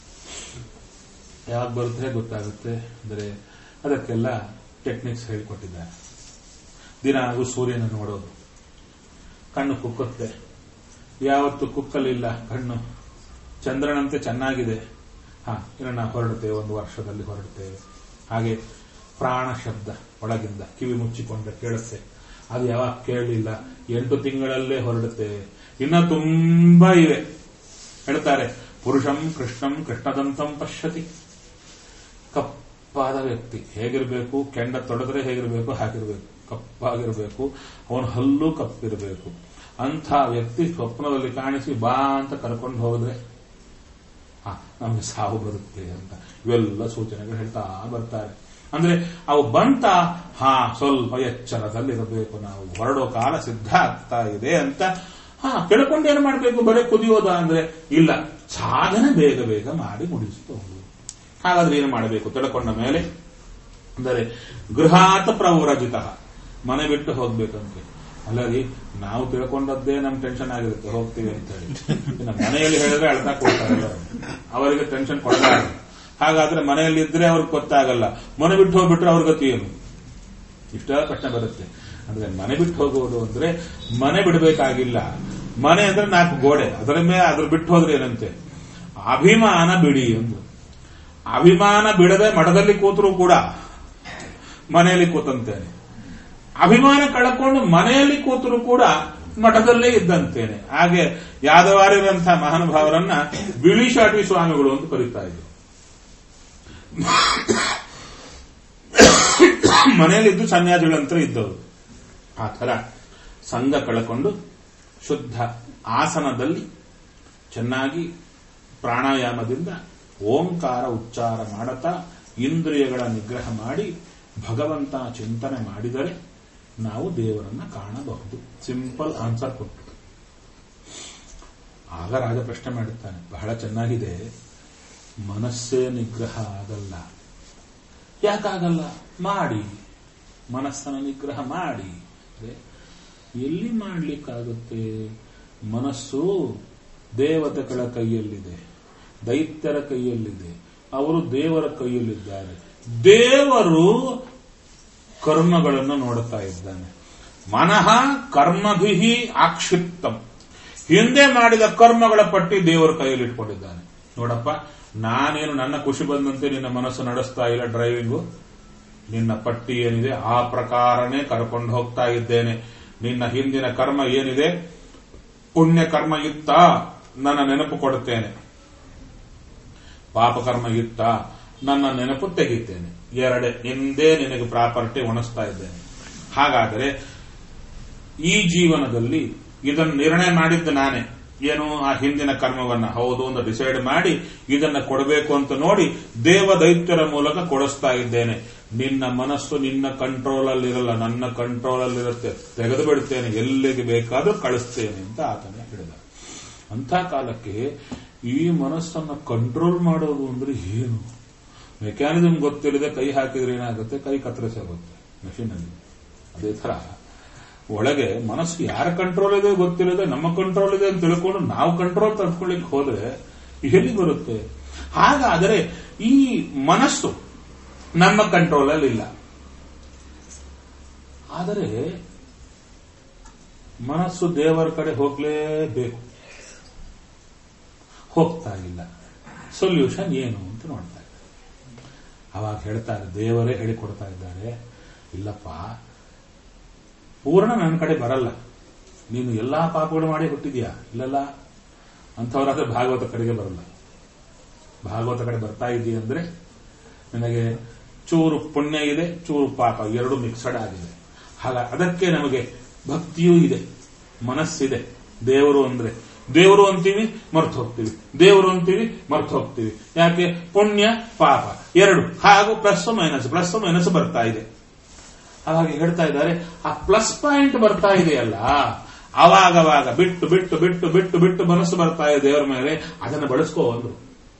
ಯಾವಾಗ ಬರುತ್ತೆ ಗೊತ್ತಾಗುತ್ತೆ ಅಂದರೆ ಅದಕ್ಕೆಲ್ಲ ಟೆಕ್ನಿಕ್ಸ್ ಹೇಳಿಕೊಟ್ಟಿದ್ದಾರೆ ದಿನ ಹಾಗೂ ಸೂರ್ಯನ ನೋಡೋದು ಕಣ್ಣು ಕುಕ್ಕುತ್ತೆ ಯಾವತ್ತು ಕುಕ್ಕಲಿಲ್ಲ ಕಣ್ಣು ಚಂದ್ರನಂತೆ ಚೆನ್ನಾಗಿದೆ ಹಾ ಇನ್ನು ನಾವು ಹೊರಡುತ್ತೇವೆ ಒಂದು ವರ್ಷದಲ್ಲಿ ಹೊರಡುತ್ತೇವೆ ಹಾಗೆ ಪ್ರಾಣ ಶಬ್ದ ಒಳಗಿಂದ ಕಿವಿ ಮುಚ್ಚಿಕೊಂಡ್ರೆ ಕೇಳುತ್ತೆ ಅದು ಯಾವಾಗ ಕೇಳಲಿಲ್ಲ ಎಂಟು ತಿಂಗಳಲ್ಲೇ ಹೊರಡುತ್ತೇವೆ ಇನ್ನ ತುಂಬಾ ಇವೆ ಹೇಳ್ತಾರೆ ಪುರುಷಂ ಕೃಷ್ಣಂ ಕೃಷ್ಣದಂತಂ ಪಶ್ಯತಿ ಕಪ್ಪಾದ ವ್ಯಕ್ತಿ ಹೇಗಿರಬೇಕು ಕೆಂಡ ತೊಡೆದ್ರೆ ಹೇಗಿರಬೇಕು ಹಾಗಿರಬೇಕು ಕಪ್ಪಾಗಿರಬೇಕು ಅವನ ಹಲ್ಲು ಕಪ್ಪಿರಬೇಕು ಅಂಥ ವ್ಯಕ್ತಿ ಸ್ವಪ್ನದಲ್ಲಿ ಕಾಣಿಸಿ ಬಾ ಅಂತ ಕರ್ಕೊಂಡು ಹೋದ್ರೆ ಹಾ ನಮಗೆ ಸಾವು ಬರುತ್ತೆ ಅಂತ ಇವೆಲ್ಲ ಸೂಚನೆಗಳು ಹೇಳ್ತಾ ಬರ್ತಾರೆ ಅಂದ್ರೆ ಅವು ಬಂತ ಹಾ ಸ್ವಲ್ಪ ಎಚ್ಚರದಲ್ಲಿರಬೇಕು ನಾವು ಹೊರಡೋ ಕಾಲ ಸಿದ್ಧ ಆಗ್ತಾ ಇದೆ ಅಂತ ಹಾ ಕೆಳಕೊಂಡು ಏನು ಮಾಡಬೇಕು ಬರೀ ಕುದಿಯೋದ ಅಂದ್ರೆ ಇಲ್ಲ ಸಾಧನೆ ಬೇಗ ಬೇಗ ಮಾಡಿ ಮುಡಿಸಬಹುದು ಹಾಗಾದ್ರೆ ಏನು ಮಾಡಬೇಕು ತಿಳ್ಕೊಂಡ ಮೇಲೆ ಅಂದರೆ ಗೃಹಾತ ಪ್ರವ್ರಜಿತ ಮನೆ ಬಿಟ್ಟು ಹೋಗ್ಬೇಕಂತೆ ಅಲ್ಲ ರೀ ನಾವು ತಿಳ್ಕೊಂಡದ್ದೇ ನಮ್ ಟೆನ್ಷನ್ ಆಗಿರುತ್ತೆ ಹೋಗ್ತೀವಿ ಅಂತ ಹೇಳಿ ಇನ್ನು ಮನೆಯಲ್ಲಿ ಹೇಳಿದ್ರೆ ಅಳ್ತಾ ಕೊಡ್ತಾರೆ ಎಲ್ಲರೂ. ಅವರಿಗೆ ಟೆನ್ಷನ್ ಕೊಡಬಾರದು ಹಾಗಾದ್ರೆ ಮನೆಯಲ್ಲಿ ಇದ್ರೆ ಅವ್ರಿಗೆ ಗೊತ್ತಾಗಲ್ಲ ಮನೆ ಬಿಟ್ಟು ಹೋಗ್ಬಿಟ್ರೆ ಅವ್ರ ಗತಿ ಏನು ಇಷ್ಟೆಲ್ಲ ಪ್ರಶ್ನೆ ಬರುತ್ತೆ ಅಂದ್ರೆ ಮನೆ ಬಿಟ್ಟು ಹೋಗುವುದು ಅಂದ್ರೆ ಮನೆ ಬಿಡಬೇಕಾಗಿಲ್ಲ ಮನೆ ಅಂದ್ರೆ ನಾಲ್ಕು ಗೋಡೆ ಅದರ ಮೇಲೆ ಅದ್ರ ಬಿಟ್ಟು ಹೋದ್ರೆ ಏನಂತೆ ಅಭಿಮಾನ ಬಿಡಿ ಎಂದು ಅಭಿಮಾನ ಬಿಡದೆ ಮಠದಲ್ಲಿ ಕೂತರು ಕೂಡ ಮನೆಯಲ್ಲಿ ಕೂತಂತೇನೆ ಅಭಿಮಾನ ಕಳ್ಕೊಂಡು ಮನೆಯಲ್ಲಿ ಕೂತರು ಕೂಡ ಮಠದಲ್ಲೇ ಇದ್ದಂತೇನೆ ಹಾಗೆ ಯಾದವಾರ್ಯರಂತಹ ಮಹಾನುಭಾವರನ್ನ ಬಿಳಿ ಶಾಟಿ ಸ್ವಾಮಿಗಳು ಅಂತ ಕರೀತಾ ಇದ್ರು ಮನೆಯಲ್ಲಿದ್ದು ಸನ್ಯಾಸಿಗಳಂತರ ಇದ್ದವರು ಆ ಥರ ಸಂಘ ಕಳ್ಕೊಂಡು ಶುದ್ಧ ಆಸನದಲ್ಲಿ ಚೆನ್ನಾಗಿ ಪ್ರಾಣಾಯಾಮದಿಂದ ಓಂಕಾರ ಉಚ್ಚಾರ ಮಾಡುತ್ತಾ ಇಂದ್ರಿಯಗಳ ನಿಗ್ರಹ ಮಾಡಿ ಭಗವಂತ ಚಿಂತನೆ ಮಾಡಿದರೆ ನಾವು ದೇವರನ್ನ ಕಾಣಬಹುದು ಸಿಂಪಲ್ ಆನ್ಸರ್ ಕೊಟ್ಟು ಆಗ ರಾಜ ಪ್ರಶ್ನೆ ಮಾಡುತ್ತಾನೆ ಬಹಳ ಚೆನ್ನಾಗಿದೆ ಮನಸ್ಸೇ ನಿಗ್ರಹ ಆಗಲ್ಲ ಯಾಕಾಗಲ್ಲ ಮಾಡಿ ಮನಸ್ಸನ್ನು ನಿಗ್ರಹ ಮಾಡಿ ಅಂದ್ರೆ ಎಲ್ಲಿ ಮಾಡ್ಲಿಕ್ಕಾಗುತ್ತೆ ಮನಸ್ಸು ದೇವತೆಗಳ ಕೈಯಲ್ಲಿದೆ ದೈತ್ಯರ ಕೈಯಲ್ಲಿದೆ ಅವರು ದೇವರ ಕೈಯಲ್ಲಿದ್ದಾರೆ ದೇವರು ಕರ್ಮಗಳನ್ನು ನೋಡುತ್ತಾ ಇದ್ದಾನೆ ಮನಃ ಕರ್ಮಭಿ ಆಕ್ಷಿಪ್ತಂ ಹಿಂದೆ ಮಾಡಿದ ಕರ್ಮಗಳ ಪಟ್ಟಿ ದೇವರ ಕೈಯಲ್ಲಿ ಇಟ್ಕೊಂಡಿದ್ದಾನೆ ನೋಡಪ್ಪ ನಾನೇನು ನನ್ನ ಖುಷಿ ಬಂದಂತೆ ನಿನ್ನ ಮನಸ್ಸು ನಡೆಸ್ತಾ ಇಲ್ಲ ಡ್ರೈವಿಂಗು ನಿನ್ನ ಪಟ್ಟಿ ಏನಿದೆ ಆ ಪ್ರಕಾರನೇ ಕರ್ಕೊಂಡು ಹೋಗ್ತಾ ಇದ್ದೇನೆ ನಿನ್ನ ಹಿಂದಿನ ಕರ್ಮ ಏನಿದೆ ಪುಣ್ಯ ಕರ್ಮ ಇತ್ತ ನನ್ನ ನೆನಪು ಕೊಡುತ್ತೇನೆ ಪಾಪಕರ್ಮ ಇತ್ತ ನನ್ನ ನೆನಪು ತೆಗಿತೇನೆ ಎರಡೇ ನಿಂದೇ ನಿನಗೆ ಪ್ರಾಪರ್ಟಿ ಉಣಿಸ್ತಾ ಇದ್ದೇನೆ ಹಾಗಾದರೆ ಈ ಜೀವನದಲ್ಲಿ ಇದನ್ನು ನಿರ್ಣಯ ಮಾಡಿದ್ದು ನಾನೇ ಏನು ಆ ಹಿಂದಿನ ಕರ್ಮವನ್ನ ಹೌದು ಅಂತ ಡಿಸೈಡ್ ಮಾಡಿ ಇದನ್ನ ಕೊಡಬೇಕು ಅಂತ ನೋಡಿ ದೇವ ದೈತ್ಯರ ಮೂಲಕ ಕೊಡಿಸ್ತಾ ಇದ್ದೇನೆ ನಿನ್ನ ಮನಸ್ಸು ನಿನ್ನ ಕಂಟ್ರೋಲ್ ಅಲ್ಲಿರಲ್ಲ ನನ್ನ ಕಂಟ್ರೋಲ್ ಅಲ್ಲಿರುತ್ತೆ ತೆಗೆದು ಬಿಡ್ತೇನೆ ಎಲ್ಲಿಗೆ ಬೇಕಾದ್ರೂ ಕಳಿಸ್ತೇನೆ ಅಂತ ಆತನೇ ಹೇಳಿದ ಅಂಥ ಕಾಲಕ್ಕೆ ಈ ಮನಸ್ಸನ್ನು ಕಂಟ್ರೋಲ್ ಮಾಡೋದು ಅಂದ್ರೆ ಏನು ಮೆಕ್ಯಾನಿಸಮ್ ಗೊತ್ತಿಲ್ಲದೆ ಕೈ ಹಾಕಿದ್ರೆ ಏನಾಗುತ್ತೆ ಕೈ ಕತ್ತರಿಸಿ ಆಗುತ್ತೆ ಮಷೀನಲ್ಲಿ ಅದೇ ತರ ಒಳಗೆ ಮನಸ್ಸು ಯಾರ ಕಂಟ್ರೋಲ್ ಇದೆ ಗೊತ್ತಿಲ್ಲದೆ ನಮ್ಮ ಕಂಟ್ರೋಲ್ ಇದೆ ಅಂತ ತಿಳ್ಕೊಂಡು ನಾವು ಕಂಟ್ರೋಲ್ ತಂದ್ಕೊಳ್ಳಿಕ್ಕೆ ಹೋದ್ರೆ ಎಲ್ಲಿ ಬರುತ್ತೆ ಹಾಗಾದರೆ ಈ ಮನಸ್ಸು ನಮ್ಮ ಕಂಟ್ರೋಲ್ ಅಲ್ಲಿ ಇಲ್ಲ ಆದರೆ ಮನಸ್ಸು ದೇವರ ಕಡೆ ಹೋಗ್ಲೇಬೇಕು ಹೋಗ್ತಾ ಇಲ್ಲ ಸೊಲ್ಯೂಷನ್ ಏನು ಅಂತ ನೋಡ್ತಾ ಇದ್ದಾರೆ ಅವಾಗ ಹೇಳ್ತಾರೆ ದೇವರೇ ಹೇಳಿಕೊಡ್ತಾ ಇದ್ದಾರೆ ಇಲ್ಲಪ್ಪ ಪೂರ್ಣ ನನ್ನ ಕಡೆ ಬರಲ್ಲ ನೀನು ಎಲ್ಲಾ ಪಾಪಗಳು ಮಾಡಿ ಹುಟ್ಟಿದ್ಯಾ ಇಲ್ಲಲ್ಲ ಅಂಥವರಾದ್ರೆ ಭಾಗವತ ಕಡೆಗೆ ಬರಲ್ಲ ಭಾಗವತ ಕಡೆ ಬರ್ತಾ ಇದೆಯಾ ಅಂದ್ರೆ ನಿನಗೆ ಚೂರು ಪುಣ್ಯ ಇದೆ ಚೂರು ಪಾಪ ಎರಡು ಮಿಕ್ಸಡ್ ಆಗಿದೆ ಹಾಗ ಅದಕ್ಕೆ ನಮಗೆ ಭಕ್ತಿಯೂ ಇದೆ ಮನಸ್ಸಿದೆ ದೇವರು ಅಂದ್ರೆ ದೇವರು ಅಂತೀವಿ ಮರ್ತು ಹೋಗ್ತೀವಿ ದೇವರು ಅಂತೀವಿ ಮರ್ತು ಹೋಗ್ತೀವಿ ಯಾಕೆ ಪುಣ್ಯ ಪಾಪ ಎರಡು ಹಾಗೂ ಪ್ಲಸ್ ಮೈನಸ್ ಪ್ಲಸ್ ಮೈನಸ್ ಬರ್ತಾ ಇದೆ ಹಾಗಾಗಿ ಹೇಳ್ತಾ ಇದ್ದಾರೆ ಆ ಪ್ಲಸ್ ಪಾಯಿಂಟ್ ಬರ್ತಾ ಇದೆಯಲ್ಲ ಅವಾಗವಾಗ ಬಿಟ್ಟು ಬಿಟ್ಟು ಬಿಟ್ಟು ಬಿಟ್ಟು ಬಿಟ್ಟು ಮನಸ್ಸು ಬರ್ತಾ ಇದೆ ದೇವರ ಮೇಲೆ ಅದನ್ನು ಬಳಸ್ಕೋ ಅಂದ್ರು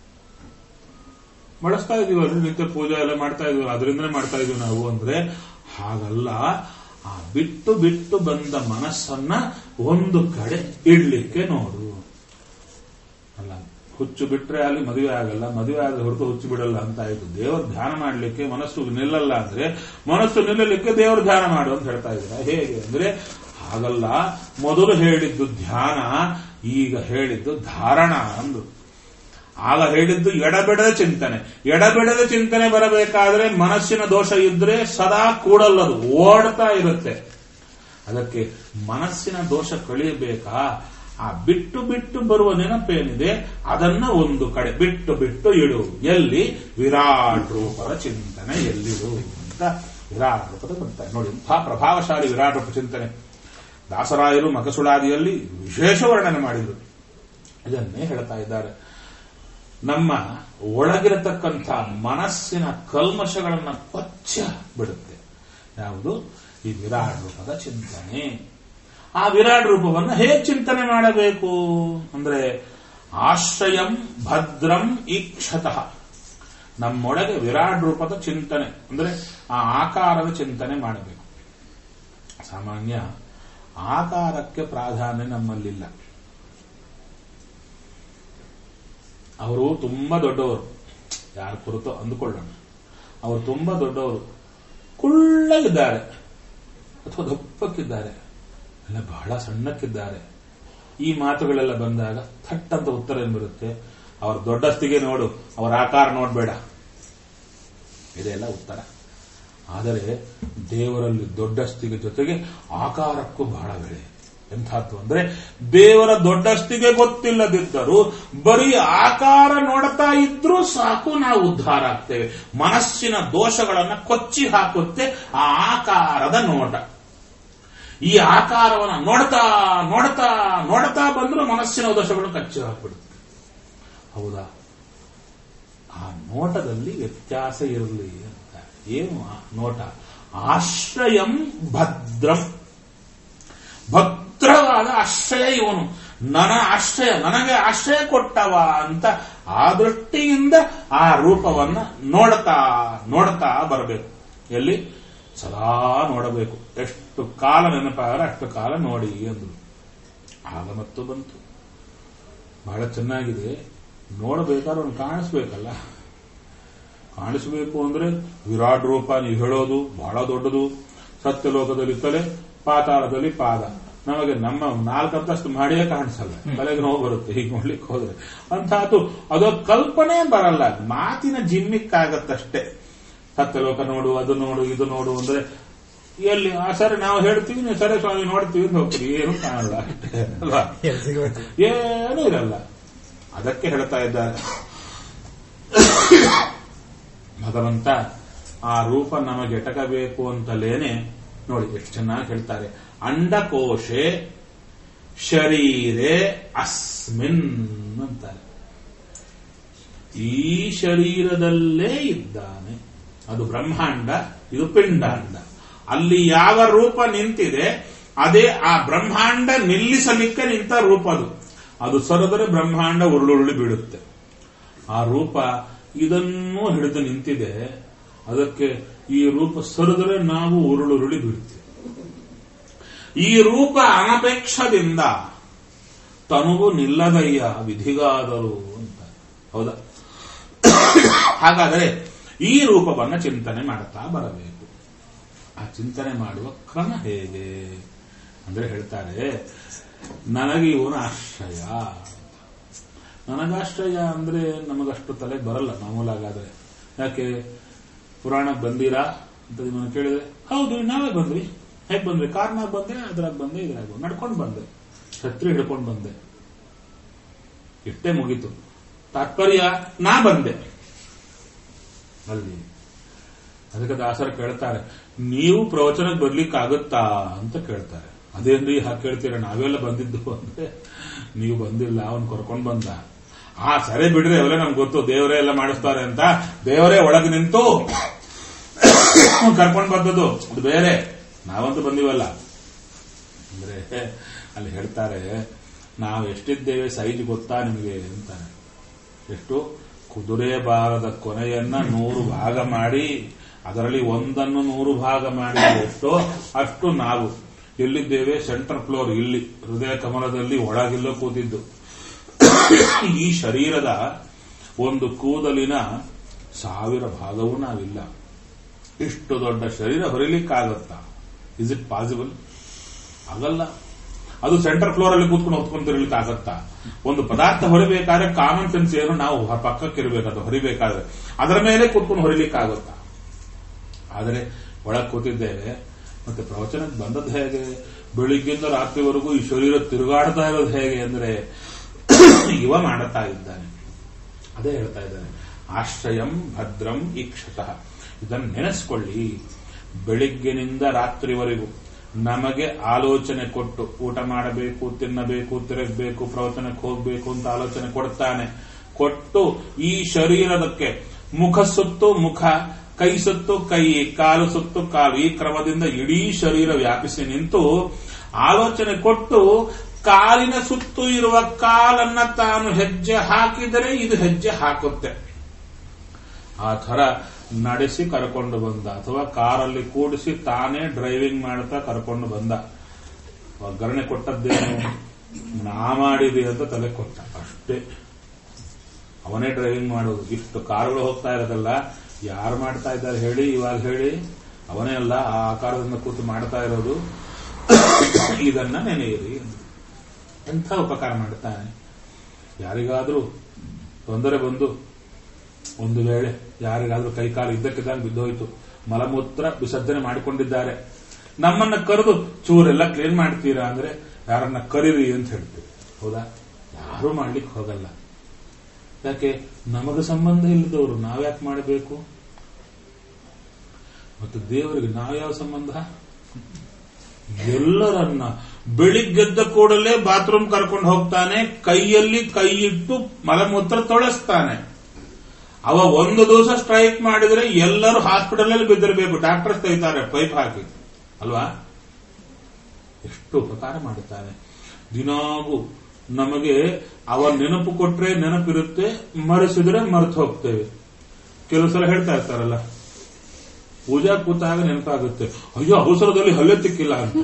ಬಳಸ್ತಾ ಇದೀವಲ್ರಿ ನಿತ್ಯ ಪೂಜೆ ಎಲ್ಲ ಮಾಡ್ತಾ ಇದೀವಲ್ಲ ಅದರಿಂದನೇ ಮಾಡ್ತಾ ಇದೀವಿ ನಾವು ಅಂದ್ರೆ ಹಾಗಲ್ಲ ಆ ಬಿಟ್ಟು ಬಿಟ್ಟು ಬಂದ ಮನಸ್ಸನ್ನ ಒಂದು ಕಡೆ ಇಡ್ಲಿಕ್ಕೆ ನೋಡು ಅಲ್ಲ ಹುಚ್ಚು ಬಿಟ್ರೆ ಅಲ್ಲಿ ಮದುವೆ ಆಗಲ್ಲ ಮದುವೆ ಆದ್ರೆ ಹೊರತು ಹುಚ್ಚು ಬಿಡಲ್ಲ ಅಂತ ಆಯ್ತು ದೇವರ ಧ್ಯಾನ ಮಾಡ್ಲಿಕ್ಕೆ ಮನಸ್ಸು ನಿಲ್ಲಲ್ಲ ಅಂದ್ರೆ ಮನಸ್ಸು ನಿಲ್ಲಲಿಕ್ಕೆ ದೇವರ ಧ್ಯಾನ ಮಾಡು ಅಂತ ಹೇಳ್ತಾ ಇದ್ದಾರೆ ಹೇಗೆ ಅಂದ್ರೆ ಹಾಗಲ್ಲ ಮೊದಲು ಹೇಳಿದ್ದು ಧ್ಯಾನ ಈಗ ಹೇಳಿದ್ದು ಧಾರಣ ಅಂದ್ರು ಆಗ ಹೇಳಿದ್ದು ಎಡಬಿಡದ ಚಿಂತನೆ ಎಡಬಿಡದ ಚಿಂತನೆ ಬರಬೇಕಾದ್ರೆ ಮನಸ್ಸಿನ ದೋಷ ಇದ್ರೆ ಸದಾ ಕೂಡಲ್ಲದು ಓಡ್ತಾ ಇರುತ್ತೆ ಅದಕ್ಕೆ ಮನಸ್ಸಿನ ದೋಷ ಕಳಿಯಬೇಕಾ ಆ ಬಿಟ್ಟು ಬಿಟ್ಟು ಬರುವ ನೆನಪೇನಿದೆ ಅದನ್ನ ಒಂದು ಕಡೆ ಬಿಟ್ಟು ಬಿಟ್ಟು ಇಡು ಎಲ್ಲಿ ವಿರಾಟ್ ರೂಪದ ಚಿಂತನೆ ಎಲ್ಲಿಡು ಅಂತ ವಿರಾಟ್ ರೂಪದ ಬರ್ತಾರೆ ನೋಡಿ ಇಂಥ ಪ್ರಭಾವಶಾಲಿ ವಿರಾಟ್ ರೂಪ ಚಿಂತನೆ ದಾಸರಾಯರು ಮಕಸುಳಾದಿಯಲ್ಲಿ ವಿಶೇಷ ವರ್ಣನೆ ಮಾಡಿದರು ಇದನ್ನೇ ಹೇಳ್ತಾ ಇದ್ದಾರೆ ನಮ್ಮ ಒಳಗಿರತಕ್ಕಂಥ ಮನಸ್ಸಿನ ಕಲ್ಮಶಗಳನ್ನ ಕೊಚ್ಚ ಬಿಡುತ್ತೆ ಯಾವುದು ಈ ವಿರಾಟ್ ರೂಪದ ಚಿಂತನೆ ಆ ವಿರಾಟ್ ರೂಪವನ್ನು ಹೇಗೆ ಚಿಂತನೆ ಮಾಡಬೇಕು ಅಂದ್ರೆ ಆಶ್ರಯಂ ಭದ್ರಂ ಈಕ್ಷತಃ ನಮ್ಮೊಳಗೆ ವಿರಾಟ್ ರೂಪದ ಚಿಂತನೆ ಅಂದ್ರೆ ಆ ಆಕಾರದ ಚಿಂತನೆ ಮಾಡಬೇಕು ಸಾಮಾನ್ಯ ಆಕಾರಕ್ಕೆ ಪ್ರಾಧಾನ್ಯ ನಮ್ಮಲ್ಲಿಲ್ಲ ಅವರು ತುಂಬಾ ದೊಡ್ಡವರು ಯಾರ ಕುರಿತು ಅಂದುಕೊಳ್ಳೋಣ ಅವರು ತುಂಬಾ ದೊಡ್ಡವರು ಕುಳ್ಳಗಿದ್ದಾರೆ ಅಥವಾ ದಪ್ಪಕ್ಕಿದ್ದಾರೆ ಇಲ್ಲ ಬಹಳ ಸಣ್ಣಕ್ಕಿದ್ದಾರೆ ಈ ಮಾತುಗಳೆಲ್ಲ ಬಂದಾಗ ಥಟ್ ಅಂತ ಉತ್ತರ ಏನ್ ಬರುತ್ತೆ ಅವ್ರ ದೊಡ್ಡಸ್ತಿಗೆ ನೋಡು ಅವರ ಆಕಾರ ನೋಡಬೇಡ ಇದೆಲ್ಲ ಉತ್ತರ ಆದರೆ ದೇವರಲ್ಲಿ ದೊಡ್ಡಸ್ತಿಗೆ ಜೊತೆಗೆ ಆಕಾರಕ್ಕೂ ಬಹಳ ಬೆಳೆ ಎಂಥದ್ದು ಅಂದ್ರೆ ದೇವರ ದೊಡ್ಡಸ್ತಿಗೆ ಗೊತ್ತಿಲ್ಲದಿದ್ದರೂ ಬರೀ ಆಕಾರ ನೋಡ್ತಾ ಇದ್ರೂ ಸಾಕು ನಾವು ಉದ್ಧಾರ ಆಗ್ತೇವೆ ಮನಸ್ಸಿನ ದೋಷಗಳನ್ನ ಕೊಚ್ಚಿ ಹಾಕುತ್ತೆ ಆ ಆಕಾರದ ನೋಟ ಈ ಆಕಾರವನ್ನ ನೋಡ್ತಾ ನೋಡ್ತಾ ನೋಡ್ತಾ ಬಂದ್ರೂ ಮನಸ್ಸಿನ ದೋಷಗಳು ಕಚ್ಚಿ ಹಾಕ್ಬಿಡುತ್ತೆ ಹೌದಾ ಆ ನೋಟದಲ್ಲಿ ವ್ಯತ್ಯಾಸ ಇರಲಿ ಅಂತ ಏನು ಆ ನೋಟ ಆಶ್ರಯಂ ಭದ್ರಂ ಭದ್ರವಾದ ಆಶ್ರಯ ಇವನು ನನ್ನ ಆಶ್ರಯ ನನಗೆ ಆಶ್ರಯ ಕೊಟ್ಟವ ಅಂತ ಆ ದೃಷ್ಟಿಯಿಂದ ಆ ರೂಪವನ್ನ ನೋಡ್ತಾ ನೋಡ್ತಾ ಬರಬೇಕು ಎಲ್ಲಿ ಸದಾ ನೋಡಬೇಕು ಎಷ್ಟು ಕಾಲ ನೆನಪಾಗಲ್ಲ ಅಷ್ಟು ಕಾಲ ನೋಡಿ ಅಂದ್ರು ಆಗ ಮತ್ತು ಬಂತು ಬಹಳ ಚೆನ್ನಾಗಿದೆ ನೋಡಬೇಕಾದ್ರೆ ಅವ್ನು ಕಾಣಿಸ್ಬೇಕಲ್ಲ ಕಾಣಿಸಬೇಕು ಅಂದ್ರೆ ವಿರಾಟ್ ರೂಪ ನೀವು ಹೇಳೋದು ಬಹಳ ದೊಡ್ಡದು ಸತ್ಯಲೋಕದಲ್ಲಿ ತಲೆ ಪಾತಾಳದಲ್ಲಿ ಪಾದ ನಮಗೆ ನಮ್ಮ ನಾಲ್ಕಂತಷ್ಟು ಮಾಡಿಯೇ ಕಾಣಿಸಲ್ಲ ತಲೆಗೆ ನೋವು ಬರುತ್ತೆ ಹೀಗೆ ನೋಡ್ಲಿಕ್ಕೆ ಹೋದ್ರೆ ಅಂತಹದ್ದು ಅದೋ ಕಲ್ಪನೆ ಬರಲ್ಲ ಮಾತಿನ ಜಿಮ್ಮಿಕ್ಕಾಗತ್ತಷ್ಟೇ ಸತ್ಯಲೋಕ ನೋಡು ಅದು ನೋಡು ಇದು ನೋಡು ಅಂದ್ರೆ ಎಲ್ಲಿ ಆ ಸರಿ ನಾವು ಹೇಳ್ತೀವಿ ನೀವು ಸರಿ ಸ್ವಾಮಿ ನೋಡ್ತೀವಿ ಅಂತ ಹೋಗ್ತೀವಿ ಏನು ಕಾಣಲ್ಲ ಅಷ್ಟೇ ಅಲ್ವಾ ಎಲ್ಲಿ ಸಿಗುತ್ತೆ ಏನೂ ಇರಲ್ಲ ಅದಕ್ಕೆ ಹೇಳ್ತಾ ಇದ್ದಾರೆ ಭಗವಂತ ಆ ರೂಪ ನಮಗೆ ಎಟಕಬೇಕು ಅಂತಲೇನೆ ನೋಡಿ ಎಷ್ಟು ಚೆನ್ನಾಗಿ ಹೇಳ್ತಾರೆ ಅಂಡಕೋಶೆ ಶರೀರೆ ಅಸ್ಮಿನ್ ಅಂತಾರೆ ಈ ಶರೀರದಲ್ಲೇ ಇದ್ದಾನೆ ಅದು ಬ್ರಹ್ಮಾಂಡ ಇದು ಪಿಂಡಾಂಡ ಅಲ್ಲಿ ಯಾವ ರೂಪ ನಿಂತಿದೆ ಅದೇ ಆ ಬ್ರಹ್ಮಾಂಡ ನಿಲ್ಲಿಸಲಿಕ್ಕೆ ನಿಂತ ರೂಪ ಅದು ಅದು ಸರಿದರೆ ಬ್ರಹ್ಮಾಂಡ ಉರುಳುರುಳಿ ಬೀಳುತ್ತೆ ಆ ರೂಪ ಇದನ್ನೂ ಹಿಡಿದು ನಿಂತಿದೆ ಅದಕ್ಕೆ ಈ ರೂಪ ಸರಿದರೆ ನಾವು ಉರುಳುರುಳಿ ಬೀಳ್ತೀವಿ ಈ ರೂಪ ಅನಪೇಕ್ಷದಿಂದ ತನುವು ನಿಲ್ಲದಯ್ಯ ವಿಧಿಗಾದರು ಅಂತ ಹೌದಾ ಹಾಗಾದರೆ ಈ ರೂಪವನ್ನು ಚಿಂತನೆ ಮಾಡ್ತಾ ಬರಬೇಕು ಆ ಚಿಂತನೆ ಮಾಡುವ ಕ್ರಮ ಹೇಗೆ ಅಂದ್ರೆ ಹೇಳ್ತಾರೆ ನನಗೆ ಇವನ ಆಶ್ರಯ ನನಗಾಶ್ರಯ ಅಂದ್ರೆ ನಮಗಷ್ಟು ತಲೆ ಬರಲ್ಲ ಮಾಮೂಲಾಗಾದ್ರೆ ಯಾಕೆ ಪುರಾಣಕ್ಕೆ ಬಂದೀರಾ ಅಂತ ನಿಮ್ಮನ್ನು ಕೇಳಿದ್ರೆ ಹೌದು ನಾವೇ ಬಂದ್ವಿ ಹೇಗೆ ಬಂದ್ವಿ ಕಾರ್ನಾಗ ಬಂದೆ ಅದ್ರಾಗ ಬಂದೆ ಇದ್ರಾಗ ಬಂದೆ ನಡ್ಕೊಂಡು ಬಂದೆ ಛತ್ರಿ ಹಿಡ್ಕೊಂಡು ಬಂದೆ ಇಷ್ಟೇ ಮುಗೀತು ತಾತ್ಪರ್ಯ ನಾ ಬಂದೆ ಅಲ್ಲಿ ಅದಕ್ಕೆ ದಾಸರು ಕೇಳ್ತಾರೆ ನೀವು ಪ್ರವಚನಕ್ಕೆ ಬರ್ಲಿಕ್ಕಾಗುತ್ತಾ ಅಂತ ಕೇಳ್ತಾರೆ ಅದೇನ್ರಿ ಹಾಗೆ ಕೇಳ್ತೀರ ನಾವೆಲ್ಲ ಬಂದಿದ್ದು ಅಂದ್ರೆ ನೀವು ಬಂದಿಲ್ಲ ಅವನ್ ಕರ್ಕೊಂಡ್ ಬಂದ ಆ ಸರಿ ಬಿಡ್ರಿ ಅವರೇ ನಮ್ಗೆ ಗೊತ್ತು ದೇವರೇ ಎಲ್ಲ ಮಾಡಿಸ್ತಾರೆ ಅಂತ ದೇವರೇ ಒಳಗೆ ನಿಂತು ಕರ್ಕೊಂಡ್ ಬಂದದ್ದು ಅದು ಬೇರೆ ನಾವಂತೂ ಬಂದಿವಲ್ಲ ಅಂದ್ರೆ ಅಲ್ಲಿ ಹೇಳ್ತಾರೆ ನಾವು ಎಷ್ಟಿದ್ದೇವೆ ಸೈಜ್ ಗೊತ್ತಾ ನಿಮಗೆ ಅಂತಾರೆ ಎಷ್ಟು ಕುದುರೆ ಭಾಗದ ಕೊನೆಯನ್ನ ನೂರು ಭಾಗ ಮಾಡಿ ಅದರಲ್ಲಿ ಒಂದನ್ನು ನೂರು ಭಾಗ ಮಾಡಿ ಎಷ್ಟೋ ಅಷ್ಟು ನಾವು ಎಲ್ಲಿದ್ದೇವೆ ಸೆಂಟರ್ ಫ್ಲೋರ್ ಇಲ್ಲಿ ಹೃದಯ ಕಮಲದಲ್ಲಿ ಒಳಗಿಲ್ಲೋ ಕೂತಿದ್ದು ಈ ಶರೀರದ ಒಂದು ಕೂದಲಿನ ಸಾವಿರ ಭಾಗವೂ ನಾವಿಲ್ಲ ಇಷ್ಟು ದೊಡ್ಡ ಶರೀರ ಹೊರಿಲಿಕ್ಕಾಗತ್ತಾ ಇಸ್ ಇಟ್ ಪಾಸಿಬಲ್ ಆಗಲ್ಲ ಅದು ಸೆಂಟರ್ ಫ್ಲೋರ್ ಅಲ್ಲಿ ಕೂತ್ಕೊಂಡು ಹೊತ್ಕೊಂಡು ತಿರ್ಲಿಕ್ಕೆ ಆಗತ್ತಾ ಒಂದು ಪದಾರ್ಥ ಹೊರಬೇಕಾದ್ರೆ ಕಾಮನ್ ಸೆನ್ಸ್ ಏನು ನಾವು ಪಕ್ಕಕ್ಕೆ ಇರಬೇಕು ಹೊರಿಬೇಕಾದ್ರೆ ಅದರ ಮೇಲೆ ಕೂತ್ಕೊಂಡು ಹೊರಿಲಿಕ್ಕಾಗುತ್ತಾ ಆದರೆ ಒಳಗೆ ಕೂತಿದ್ದೇವೆ ಮತ್ತೆ ಪ್ರವಚನಕ್ಕೆ ಬಂದದ್ದು ಹೇಗೆ ಬೆಳಿಗ್ಗೆಯಿಂದ ರಾತ್ರಿವರೆಗೂ ಈ ಶರೀರ ತಿರುಗಾಡ್ತಾ ಇರೋದು ಹೇಗೆ ಅಂದ್ರೆ ಇವ ಮಾಡುತ್ತಾ ಇದ್ದಾನೆ ಅದೇ ಹೇಳ್ತಾ ಇದ್ದಾನೆ ಆಶ್ರಯಂ ಭದ್ರಂ ಈಕ್ಷತಃ ಇದನ್ನು ನೆನೆಸ್ಕೊಳ್ಳಿ ಬೆಳಿಗ್ಗಿನಿಂದ ರಾತ್ರಿವರೆಗೂ ನಮಗೆ ಆಲೋಚನೆ ಕೊಟ್ಟು ಊಟ ಮಾಡಬೇಕು ತಿನ್ನಬೇಕು ತಿರುಗಬೇಕು ಪ್ರವಚನಕ್ಕೆ ಹೋಗಬೇಕು ಅಂತ ಆಲೋಚನೆ ಕೊಡ್ತಾನೆ ಕೊಟ್ಟು ಈ ಶರೀರದಕ್ಕೆ ಮುಖ ಸುತ್ತು ಮುಖ ಕೈ ಸುತ್ತು ಕೈ ಕಾಲು ಸುತ್ತು ಕಾಲು ಈ ಕ್ರಮದಿಂದ ಇಡೀ ಶರೀರ ವ್ಯಾಪಿಸಿ ನಿಂತು ಆಲೋಚನೆ ಕೊಟ್ಟು ಕಾಲಿನ ಸುತ್ತು ಇರುವ ಕಾಲನ್ನ ತಾನು ಹೆಜ್ಜೆ ಹಾಕಿದರೆ ಇದು ಹೆಜ್ಜೆ ಹಾಕುತ್ತೆ ಆ ಥರ ನಡೆಸಿ ಕರ್ಕೊಂಡು ಬಂದ ಅಥವಾ ಕಾರಲ್ಲಿ ಕೂಡಿಸಿ ತಾನೇ ಡ್ರೈವಿಂಗ್ ಮಾಡ್ತಾ ಕರ್ಕೊಂಡು ಬಂದ ಒಗ್ಗರಣೆ ಕೊಟ್ಟದ್ದೇನು ನಾ ಮಾಡಿದೆ ಅಂತ ತಲೆ ಕೊಟ್ಟ ಅಷ್ಟೇ ಅವನೇ ಡ್ರೈವಿಂಗ್ ಮಾಡೋದು ಇಷ್ಟು ಕಾರುಗಳು ಹೋಗ್ತಾ ಇರೋದಲ್ಲ ಯಾರು ಮಾಡ್ತಾ ಇದ್ದಾರೆ ಹೇಳಿ ಇವಾಗ ಹೇಳಿ ಅವನೇ ಅಲ್ಲ ಆ ಆಕಾರದಿಂದ ಕೂತು ಮಾಡ್ತಾ ಇರೋದು ಇದನ್ನ ನೆನೆಯಿರಿ ಎಂಥ ಉಪಕಾರ ಮಾಡ್ತಾನೆ ಯಾರಿಗಾದ್ರೂ ತೊಂದರೆ ಬಂದು ಒಂದು ವೇಳೆ ಯಾರಿಗಾದ್ರೂ ಕೈಕಾಲು ಇದ್ದಕ್ಕಿದ್ದಂಗೆ ಬಿದ್ದೋಯ್ತು ಮಲಮೂತ್ರ ವಿಸರ್ಜನೆ ಮಾಡಿಕೊಂಡಿದ್ದಾರೆ ನಮ್ಮನ್ನ ಕರೆದು ಚೂರೆಲ್ಲ ಕ್ಲೀನ್ ಮಾಡ್ತೀರಾ ಅಂದ್ರೆ ಯಾರನ್ನ ಕರೀರಿ ಅಂತ ಹೇಳ್ತೀವಿ ಹೌದಾ ಯಾರು ಮಾಡ್ಲಿಕ್ಕೆ ಹೋಗಲ್ಲ ಯಾಕೆ ನಮಗೆ ಸಂಬಂಧ ಇಲ್ಲದವರು ನಾವ್ಯಾಕೆ ಮಾಡಬೇಕು ಮತ್ತು ದೇವರಿಗೆ ನಾವ್ಯಾವ ಸಂಬಂಧ ಎಲ್ಲರನ್ನ ಬೆಳಿಗ್ಗೆದ್ದ ಕೂಡಲೇ ಬಾತ್ರೂಮ್ ಕರ್ಕೊಂಡು ಹೋಗ್ತಾನೆ ಕೈಯಲ್ಲಿ ಕೈ ಇಟ್ಟು ಮಲಮೂತ್ರ ತೊಳಸ್ತಾನೆ ಅವ ಒಂದು ದಿವಸ ಸ್ಟ್ರೈಕ್ ಮಾಡಿದ್ರೆ ಎಲ್ಲರೂ ಹಾಸ್ಪಿಟಲ್ ಅಲ್ಲಿ ಬಿದ್ದಿರಬೇಕು ಡಾಕ್ಟರ್ ತೆಗಿತಾರೆ ಪೈಪ್ ಹಾಕಿ ಅಲ್ವಾ ಎಷ್ಟು ಉಪಕಾರ ಮಾಡುತ್ತಾನೆ ದಿನಾಗೂ ನಮಗೆ ಅವ ನೆನಪು ಕೊಟ್ರೆ ನೆನಪಿರುತ್ತೆ ಮರೆಸಿದ್ರೆ ಮರೆತು ಹೋಗ್ತೇವೆ ಕೆಲವು ಸಲ ಹೇಳ್ತಾ ಇರ್ತಾರಲ್ಲ ಪೂಜಾ ಕೂತಾಗ ನೆನಪಾಗುತ್ತೆ ಅಯ್ಯೋ ಅವಸರದಲ್ಲಿ ಹಲ್ಲೆ ತಿಕ್ಕಿಲ್ಲ ಅಂತ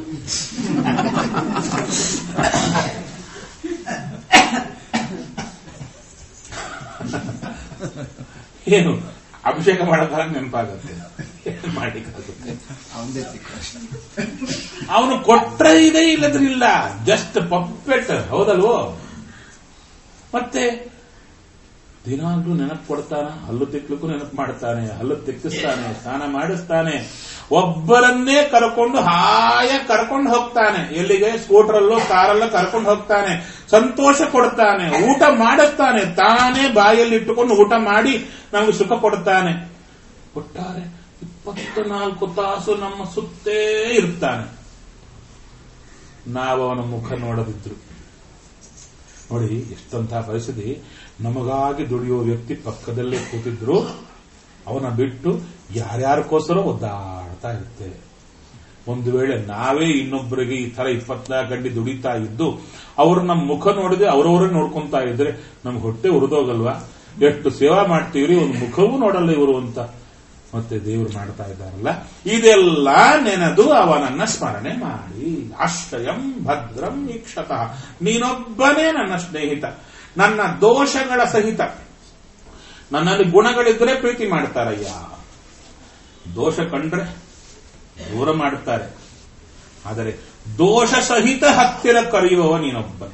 ಏನು ಅಭಿಷೇಕ ಮಾಡೋದಾಗ ನೆನಪಾಗುತ್ತೆ ಏನ್ ಮಾಡ್ಲಿಕ್ಕಾಗುತ್ತೆ ಅವನದೇ ತಿಕ್ಕ ಅವನು ಕೊಟ್ರೆ ಇದೆ ಇಲ್ಲದ್ರೆ ಇಲ್ಲ ಜಸ್ಟ್ ಪಪ್ಪೆಟ್ ಹೌದಲ್ವೋ ಮತ್ತೆ ದಿನಾಗ್ಲೂ ನೆನಪು ಕೊಡ್ತಾನ ಹಲ್ಲು ತಿಕ್ಲಿಕ್ಕೂ ನೆನಪು ಮಾಡ್ತಾನೆ ಹಲ್ಲು ತಿಕ್ಕಿಸ್ತಾನೆ ಸ್ನಾನ ಮಾಡಿಸ್ತಾನೆ ಒಬ್ಬರನ್ನೇ ಕರ್ಕೊಂಡು ಹಾಯ ಕರ್ಕೊಂಡು ಹೋಗ್ತಾನೆ ಎಲ್ಲಿಗೆ ಸ್ಕೂಟರಲ್ಲೋ ಕಾರಲ್ಲೋ ಕರ್ಕೊಂಡು ಹೋಗ್ತಾನೆ ಸಂತೋಷ ಕೊಡ್ತಾನೆ ಊಟ ಮಾಡಿಸ್ತಾನೆ ತಾನೇ ಬಾಯಲ್ಲಿ ಇಟ್ಟುಕೊಂಡು ಊಟ ಮಾಡಿ ನಮಗೆ ಸುಖ ಕೊಡ್ತಾನೆ ಒಟ್ಟಾರೆ ಇಪ್ಪತ್ನಾಲ್ಕು ತಾಸು ನಮ್ಮ ಸುತ್ತೇ ಇರ್ತಾನೆ ನಾವು ಅವನ ಮುಖ ನೋಡದಿದ್ರು ನೋಡಿ ಎಷ್ಟಂತಹ ಪರಿಸ್ಥಿತಿ ನಮಗಾಗಿ ದುಡಿಯುವ ವ್ಯಕ್ತಿ ಪಕ್ಕದಲ್ಲೇ ಕೂತಿದ್ರು ಅವನ ಬಿಟ್ಟು ಯಾರ್ಯಾರಕ್ಕೋಸ್ಕರ ಒದ್ದಾಡ್ತಾ ಇರ್ತೇವೆ ಒಂದು ವೇಳೆ ನಾವೇ ಇನ್ನೊಬ್ಬರಿಗೆ ಈ ತರ ಇಪ್ಪತ್ನಾಲ್ಕು ಗಂಟೆ ದುಡಿತಾ ಇದ್ದು ಅವ್ರು ನಮ್ಮ ಮುಖ ನೋಡಿದ್ರೆ ಅವರವರೇ ನೋಡ್ಕೊಂತಾ ಇದ್ರೆ ನಮ್ಗೆ ಹೊಟ್ಟೆ ಉರಿದೋಗಲ್ವಾ ಎಷ್ಟು ಸೇವಾ ಮಾಡ್ತೀವ್ರಿ ಒಂದು ಮುಖವೂ ನೋಡಲ್ಲ ಇವರು ಅಂತ ಮತ್ತೆ ದೇವರು ಮಾಡ್ತಾ ಇದ್ದಾರಲ್ಲ ಇದೆಲ್ಲ ನೆನೆದು ಅವನನ್ನ ಸ್ಮರಣೆ ಮಾಡಿ ಆಶ್ರಯಂ ಭದ್ರಂ ಈಕ್ಷತಃ ನೀನೊಬ್ಬನೇ ನನ್ನ ಸ್ನೇಹಿತ ನನ್ನ ದೋಷಗಳ ಸಹಿತ ನನ್ನಲ್ಲಿ ಗುಣಗಳಿದ್ರೆ ಪ್ರೀತಿ ಮಾಡ್ತಾರಯ್ಯ ದೋಷ ಕಂಡ್ರೆ ದೂರ ಮಾಡುತ್ತಾರೆ ಆದರೆ ದೋಷ ಸಹಿತ ಹತ್ತಿರ ಕರೆಯುವವ ನೀನೊಬ್ಬನೇ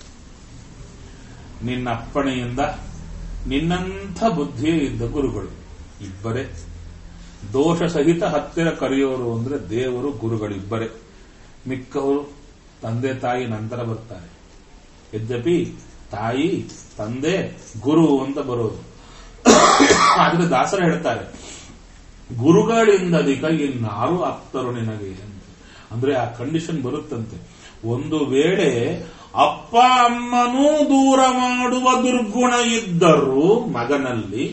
ನಿನ್ನ ಅಪ್ಪಣೆಯಿಂದ ನಿನ್ನಂಥ ಬುದ್ಧಿಯೇ ಇದ್ದ ಗುರುಗಳು ಇಬ್ಬರೇ ದೋಷ ಸಹಿತ ಹತ್ತಿರ ಕರೆಯೋರು ಅಂದ್ರೆ ದೇವರು ಗುರುಗಳಿಬ್ಬರೇ ಮಿಕ್ಕವರು ತಂದೆ ತಾಯಿ ನಂತರ ಬರ್ತಾರೆ ಯದ್ಯಪಿ ತಾಯಿ ತಂದೆ ಗುರು ಅಂತ ಬರೋದು ಆದ್ರೆ ದಾಸರು ಹೇಳ್ತಾರೆ ಗುರುಗಳಿಂದಧಿಕ ಇನ್ನಾರು ಆಪ್ತರು ನಿನಗೆ ಅಂತ. ಅಂದ್ರೆ ಆ ಕಂಡೀಷನ್ ಬರುತ್ತಂತೆ ಒಂದು ವೇಳೆ ಅಪ್ಪ ಅಮ್ಮನೂ ದೂರ ಮಾಡುವ ದುರ್ಗುಣ ಇದ್ದರೂ ಮಗನಲ್ಲಿ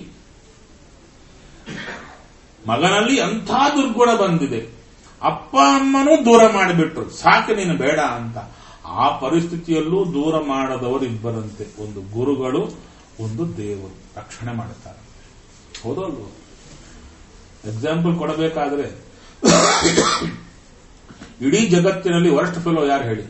ಮಗನಲ್ಲಿ ಅಂಥ ದುರ್ಗುಣ ಬಂದಿದೆ ಅಪ್ಪ ಅಮ್ಮನೂ ದೂರ ಮಾಡಿಬಿಟ್ರು ಸಾಕು ನೀನು ಬೇಡ ಅಂತ ಆ ಪರಿಸ್ಥಿತಿಯಲ್ಲೂ ದೂರ ಮಾಡದವರು ಇಬ್ಬರಂತೆ ಒಂದು ಗುರುಗಳು ಒಂದು ದೇವರು ರಕ್ಷಣೆ ಮಾಡುತ್ತಾರೆ ಹೌದಲ್ವ ಎಕ್ಸಾಂಪಲ್ ಕೊಡಬೇಕಾದ್ರೆ ಇಡೀ ಜಗತ್ತಿನಲ್ಲಿ ವರ್ಸ್ಟ್ ಫೆಲೋ ಯಾರು ಹೇಳಿ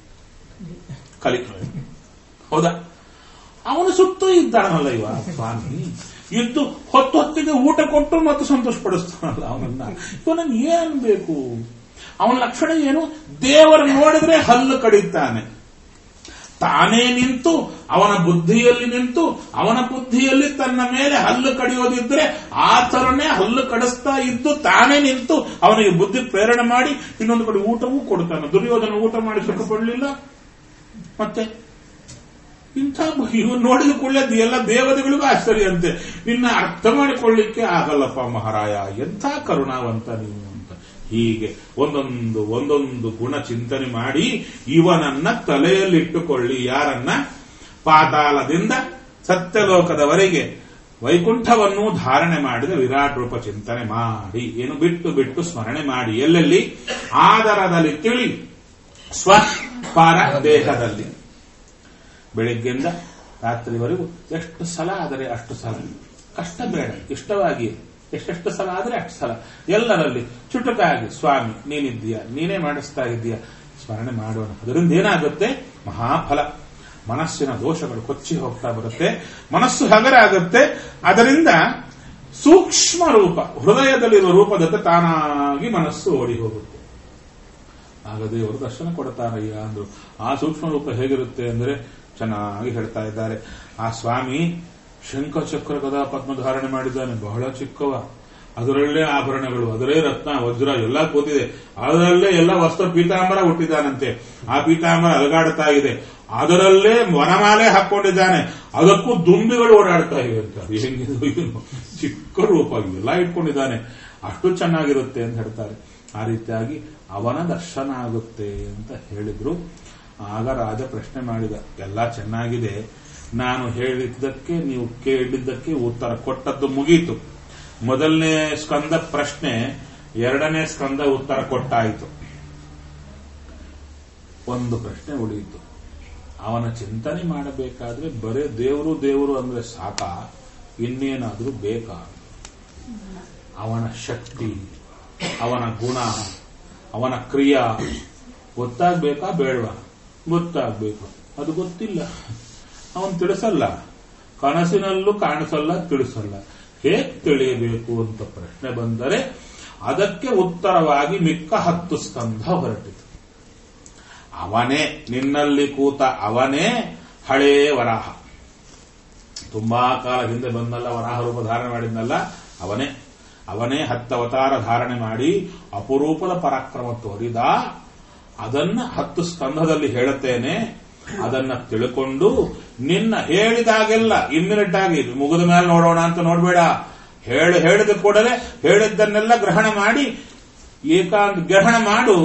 ಕಲಿ ಹೌದಾ ಅವನು ಸುತ್ತೂ ಇದ್ದಾನಲ್ಲ ಇವ ಸ್ವಾಮಿ ಇದ್ದು ಹೊತ್ತು ಹೊತ್ತಿಗೆ ಊಟ ಕೊಟ್ಟು ಮತ್ತು ಸಂತೋಷ ಪಡಿಸ್ತಾನಲ್ಲ ಅವನನ್ನ ಇವನನ್ನು ಏನ್ ಬೇಕು ಅವನ ಲಕ್ಷಣ ಏನು ದೇವರ ನೋಡಿದ್ರೆ ಹಲ್ಲು ಕಡಿತಾನೆ ತಾನೇ ನಿಂತು ಅವನ ಬುದ್ಧಿಯಲ್ಲಿ ನಿಂತು ಅವನ ಬುದ್ಧಿಯಲ್ಲಿ ತನ್ನ ಮೇಲೆ ಹಲ್ಲು ಕಡಿಯೋದಿದ್ರೆ ಆ ತರನೇ ಹಲ್ಲು ಕಡಿಸ್ತಾ ಇದ್ದು ತಾನೇ ನಿಂತು ಅವನಿಗೆ ಬುದ್ಧಿ ಪ್ರೇರಣೆ ಮಾಡಿ ಇನ್ನೊಂದು ಕಡೆ ಊಟವೂ ಕೊಡ್ತಾನೆ ದುರ್ಯೋಧನ ಊಟ ಮಾಡಿ ಸುಖ ಪಡಲಿಲ್ಲ ಮತ್ತೆ ಇಂಥ ಇವನು ನೋಡಿದ ಕೂಡಲೇ ಎಲ್ಲ ದೇವತೆಗಳಿಗೂ ಆಶ್ಚರ್ಯ ಅಂತೆ ನಿನ್ನ ಅರ್ಥ ಮಾಡಿಕೊಳ್ಳಿಕ್ಕೆ ಆಗಲ್ಲಪ್ಪ ಮಹಾರಾಯ ಎಂಥ ಕರುಣಾವಂತ ನೀವು ಅಂತ ಹೀಗೆ ಒಂದೊಂದು ಒಂದೊಂದು ಗುಣ ಚಿಂತನೆ ಮಾಡಿ ಇವನನ್ನ ತಲೆಯಲ್ಲಿಟ್ಟುಕೊಳ್ಳಿ ಯಾರನ್ನ ಪಾತಾಳದಿಂದ ಸತ್ಯಲೋಕದವರೆಗೆ ವೈಕುಂಠವನ್ನು ಧಾರಣೆ ಮಾಡಿದ ವಿರಾಟ್ ರೂಪ ಚಿಂತನೆ ಮಾಡಿ ಏನು ಬಿಟ್ಟು ಬಿಟ್ಟು ಸ್ಮರಣೆ ಮಾಡಿ ಎಲ್ಲೆಲ್ಲಿ ಆದರದಲ್ಲಿ ತಿಳಿ ಸ್ವಪಾರ ದೇಹದಲ್ಲಿ ಬೆಳಿಗ್ಗೆಯಿಂದ ರಾತ್ರಿವರೆಗೂ ಎಷ್ಟು ಸಲ ಆದರೆ ಅಷ್ಟು ಸಲ ಕಷ್ಟ ಬೇಡ ಇಷ್ಟವಾಗಿ ಎಷ್ಟೆಷ್ಟು ಸಲ ಆದರೆ ಅಷ್ಟು ಸಲ ಎಲ್ಲರಲ್ಲಿ ಚುಟುಕಾಗಿ ಸ್ವಾಮಿ ನೀನಿದ್ದೀಯ ನೀನೇ ಮಾಡಿಸ್ತಾ ಇದ್ದೀಯ ಸ್ಮರಣೆ ಮಾಡೋಣ ಅದರಿಂದ ಏನಾಗುತ್ತೆ ಮಹಾಫಲ ಮನಸ್ಸಿನ ದೋಷಗಳು ಕೊಚ್ಚಿ ಹೋಗ್ತಾ ಬರುತ್ತೆ ಮನಸ್ಸು ಹಗರ ಆಗುತ್ತೆ ಅದರಿಂದ ಸೂಕ್ಷ್ಮ ರೂಪ ಹೃದಯದಲ್ಲಿರುವ ರೂಪದತ್ತ ತಾನಾಗಿ ಮನಸ್ಸು ಓಡಿ ಹೋಗುತ್ತೆ ಆಗ ದೇವರು ದರ್ಶನ ಕೊಡ್ತಾರಯ್ಯ ಅಂದ್ರು ಆ ಸೂಕ್ಷ್ಮ ರೂಪ ಹೇಗಿರುತ್ತೆ ಅಂದ್ರೆ ಚೆನ್ನಾಗಿ ಹೇಳ್ತಾ ಇದ್ದಾರೆ ಆ ಸ್ವಾಮಿ ಶಂಖಚಕ್ರ ಗದಾ ಪದ್ಮ ಧಾರಣೆ ಮಾಡಿದ್ದಾನೆ ಬಹಳ ಚಿಕ್ಕವ ಅದರಲ್ಲೇ ಆಭರಣಗಳು ಅದರೇ ರತ್ನ ವಜ್ರ ಎಲ್ಲ ಕೂತಿದೆ ಅದರಲ್ಲೇ ಎಲ್ಲ ವಸ್ತ್ರ ಪೀತಾಂಬರ ಹುಟ್ಟಿದ್ದಾನಂತೆ ಆ ಪೀತಾಂಬರ ಅಲಗಾಡ್ತಾ ಇದೆ ಅದರಲ್ಲೇ ವನಮಾಲೆ ಹಾಕೊಂಡಿದ್ದಾನೆ ಅದಕ್ಕೂ ದುಂಬಿಗಳು ಓಡಾಡ್ತಾ ಇವೆ ಅಂತ ಅದು ಹೆಂಗಿದು ಏನು ಚಿಕ್ಕ ರೂಪ ಎಲ್ಲ ಇಟ್ಕೊಂಡಿದ್ದಾನೆ ಅಷ್ಟು ಚೆನ್ನಾಗಿರುತ್ತೆ ಅಂತ ಹೇಳ್ತಾರೆ ಆ ರೀತಿಯಾಗಿ ಅವನ ದರ್ಶನ ಆಗುತ್ತೆ ಅಂತ ಹೇಳಿದ್ರು ಆಗ ರಾಜ ಪ್ರಶ್ನೆ ಮಾಡಿದ ಎಲ್ಲ ಚೆನ್ನಾಗಿದೆ ನಾನು ಹೇಳಿದ್ದಕ್ಕೆ ನೀವು ಕೇಳಿದ್ದಕ್ಕೆ ಉತ್ತರ ಕೊಟ್ಟದ್ದು ಮುಗೀತು ಮೊದಲನೇ ಸ್ಕಂದ ಪ್ರಶ್ನೆ ಎರಡನೇ ಸ್ಕಂದ ಉತ್ತರ ಕೊಟ್ಟಾಯಿತು ಒಂದು ಪ್ರಶ್ನೆ ಉಳಿಯಿತು ಅವನ ಚಿಂತನೆ ಮಾಡಬೇಕಾದ್ರೆ ಬರೇ ದೇವರು ದೇವರು ಅಂದ್ರೆ ಸಾಕ ಇನ್ನೇನಾದ್ರೂ ಬೇಕಾ ಅವನ ಶಕ್ತಿ ಅವನ ಗುಣ ಅವನ ಕ್ರಿಯಾ ಗೊತ್ತಾಗ್ಬೇಕಾ ಬೇಡವಾ ಗೊತ್ತಾಗ್ಬೇಕು ಅದು ಗೊತ್ತಿಲ್ಲ ಅವನು ತಿಳಿಸಲ್ಲ ಕನಸಿನಲ್ಲೂ ಕಾಣಿಸಲ್ಲ ತಿಳಿಸಲ್ಲ ಹೇಗೆ ತಿಳಿಯಬೇಕು ಅಂತ ಪ್ರಶ್ನೆ ಬಂದರೆ ಅದಕ್ಕೆ ಉತ್ತರವಾಗಿ ಮಿಕ್ಕ ಹತ್ತು ಸ್ಕಂಧ ಹೊರಟಿತು ಅವನೇ ನಿನ್ನಲ್ಲಿ ಕೂತ ಅವನೇ ಹಳೇ ವರಾಹ ತುಂಬಾ ಕಾಲ ಹಿಂದೆ ಬಂದಲ್ಲ ವರಾಹ ರೂಪ ಧಾರಣೆ ಮಾಡಿದ್ನಲ್ಲ ಅವನೇ ಅವನೇ ಹತ್ತು ಅವತಾರ ಧಾರಣೆ ಮಾಡಿ ಅಪರೂಪದ ಪರಾಕ್ರಮ ತೋರಿದ ಅದನ್ನ ಹತ್ತು ಸ್ಕಂಧದಲ್ಲಿ ಹೇಳುತ್ತೇನೆ ಅದನ್ನ ತಿಳ್ಕೊಂಡು ನಿನ್ನ ಹೇಳಿದಾಗೆಲ್ಲ ಇಮ್ಮಿಡಿಯೇಟ್ ಆಗಿ ಮುಗಿದ ಮೇಲೆ ನೋಡೋಣ ಅಂತ ನೋಡ್ಬೇಡ ಹೇಳಿ ಹೇಳಿದ ಕೂಡಲೇ ಹೇಳಿದ್ದನ್ನೆಲ್ಲ ಗ್ರಹಣ ಮಾಡಿ ಏಕಾಂತ ಗ್ರಹಣ ಮಾಡು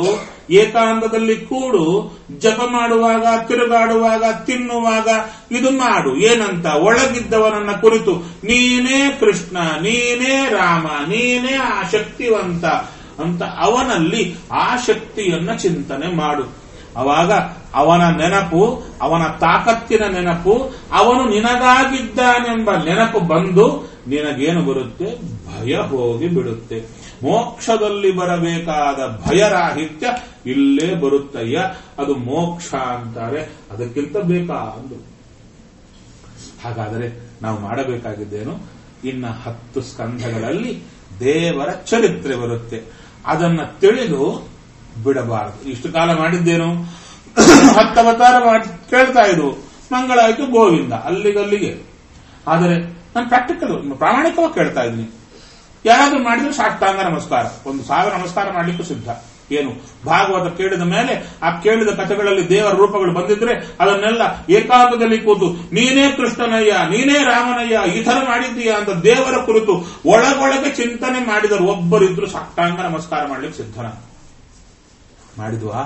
ಏಕಾಂತದಲ್ಲಿ ಕೂಡು ಜಪ ಮಾಡುವಾಗ ತಿರುಗಾಡುವಾಗ ತಿನ್ನುವಾಗ ಇದು ಮಾಡು ಏನಂತ ಒಳಗಿದ್ದವನನ್ನ ಕುರಿತು ನೀನೇ ಕೃಷ್ಣ ನೀನೇ ರಾಮ ನೀನೇ ಆ ಶಕ್ತಿವಂತ ಅಂತ ಅವನಲ್ಲಿ ಆ ಶಕ್ತಿಯನ್ನ ಚಿಂತನೆ ಮಾಡು ಅವಾಗ ಅವನ ನೆನಪು ಅವನ ತಾಕತ್ತಿನ ನೆನಪು ಅವನು ನಿನಗಾಗಿದ್ದಾನೆಂಬ ನೆನಪು ಬಂದು ನಿನಗೇನು ಬರುತ್ತೆ ಭಯ ಹೋಗಿ ಬಿಡುತ್ತೆ ಮೋಕ್ಷದಲ್ಲಿ ಬರಬೇಕಾದ ಭಯರಾಹಿತ್ಯ ಇಲ್ಲೇ ಬರುತ್ತಯ್ಯ ಅದು ಮೋಕ್ಷ ಅಂತಾರೆ ಅದಕ್ಕಿಂತ ಬೇಕಾ ಅಂದು ಹಾಗಾದರೆ ನಾವು ಮಾಡಬೇಕಾಗಿದ್ದೇನು ಇನ್ನ ಹತ್ತು ಸ್ಕಂಧಗಳಲ್ಲಿ ದೇವರ ಚರಿತ್ರೆ ಬರುತ್ತೆ ಅದನ್ನ ತಿಳಿದು ಬಿಡಬಾರದು ಇಷ್ಟು ಕಾಲ ಮಾಡಿದ್ದೇನು ಹತ್ತು ಅವತಾರ ಮಾಡಿ ಕೇಳ್ತಾ ಇದ್ವು ಮಂಗಳ ಆಯ್ತು ಗೋವಿಂದ ಅಲ್ಲಿಗಲ್ಲಿಗೆ ಆದರೆ ನಾನು ಪ್ರಾಕ್ಟಿಕಲ್ ಪ್ರಾಮಾಣಿಕವಾಗಿ ಕೇಳ್ತಾ ಇದ್ದೀನಿ ಯಾರಾದ್ರೂ ಮಾಡಿದ್ರೆ ಸಾಷ್ಟಾಂಗ ನಮಸ್ಕಾರ ಒಂದು ಸಾವಿರ ನಮಸ್ಕಾರ ಮಾಡ್ಲಿಕ್ಕೂ ಸಿದ್ಧ ಏನು ಭಾಗವತ ಕೇಳಿದ ಮೇಲೆ ಆ ಕೇಳಿದ ಕಥೆಗಳಲ್ಲಿ ದೇವರ ರೂಪಗಳು ಬಂದಿದ್ರೆ ಅದನ್ನೆಲ್ಲ ಏಕಾಂತದಲ್ಲಿ ಕೂತು ನೀನೇ ಕೃಷ್ಣನಯ್ಯ ನೀನೇ ರಾಮನಯ್ಯ ಈ ತರ ಮಾಡಿದ್ದೀಯಾ ಅಂತ ದೇವರ ಕುರಿತು ಒಳಗೊಳಗೆ ಚಿಂತನೆ ಮಾಡಿದರು ಒಬ್ಬರಿದ್ರು ಸಾಷ್ಟಾಂಗ ನಮಸ್ಕಾರ ಮಾಡ್ಲಿಕ್ಕೆ ಸಿದ್ಧನ ಮಾಡಿದ್ವಾ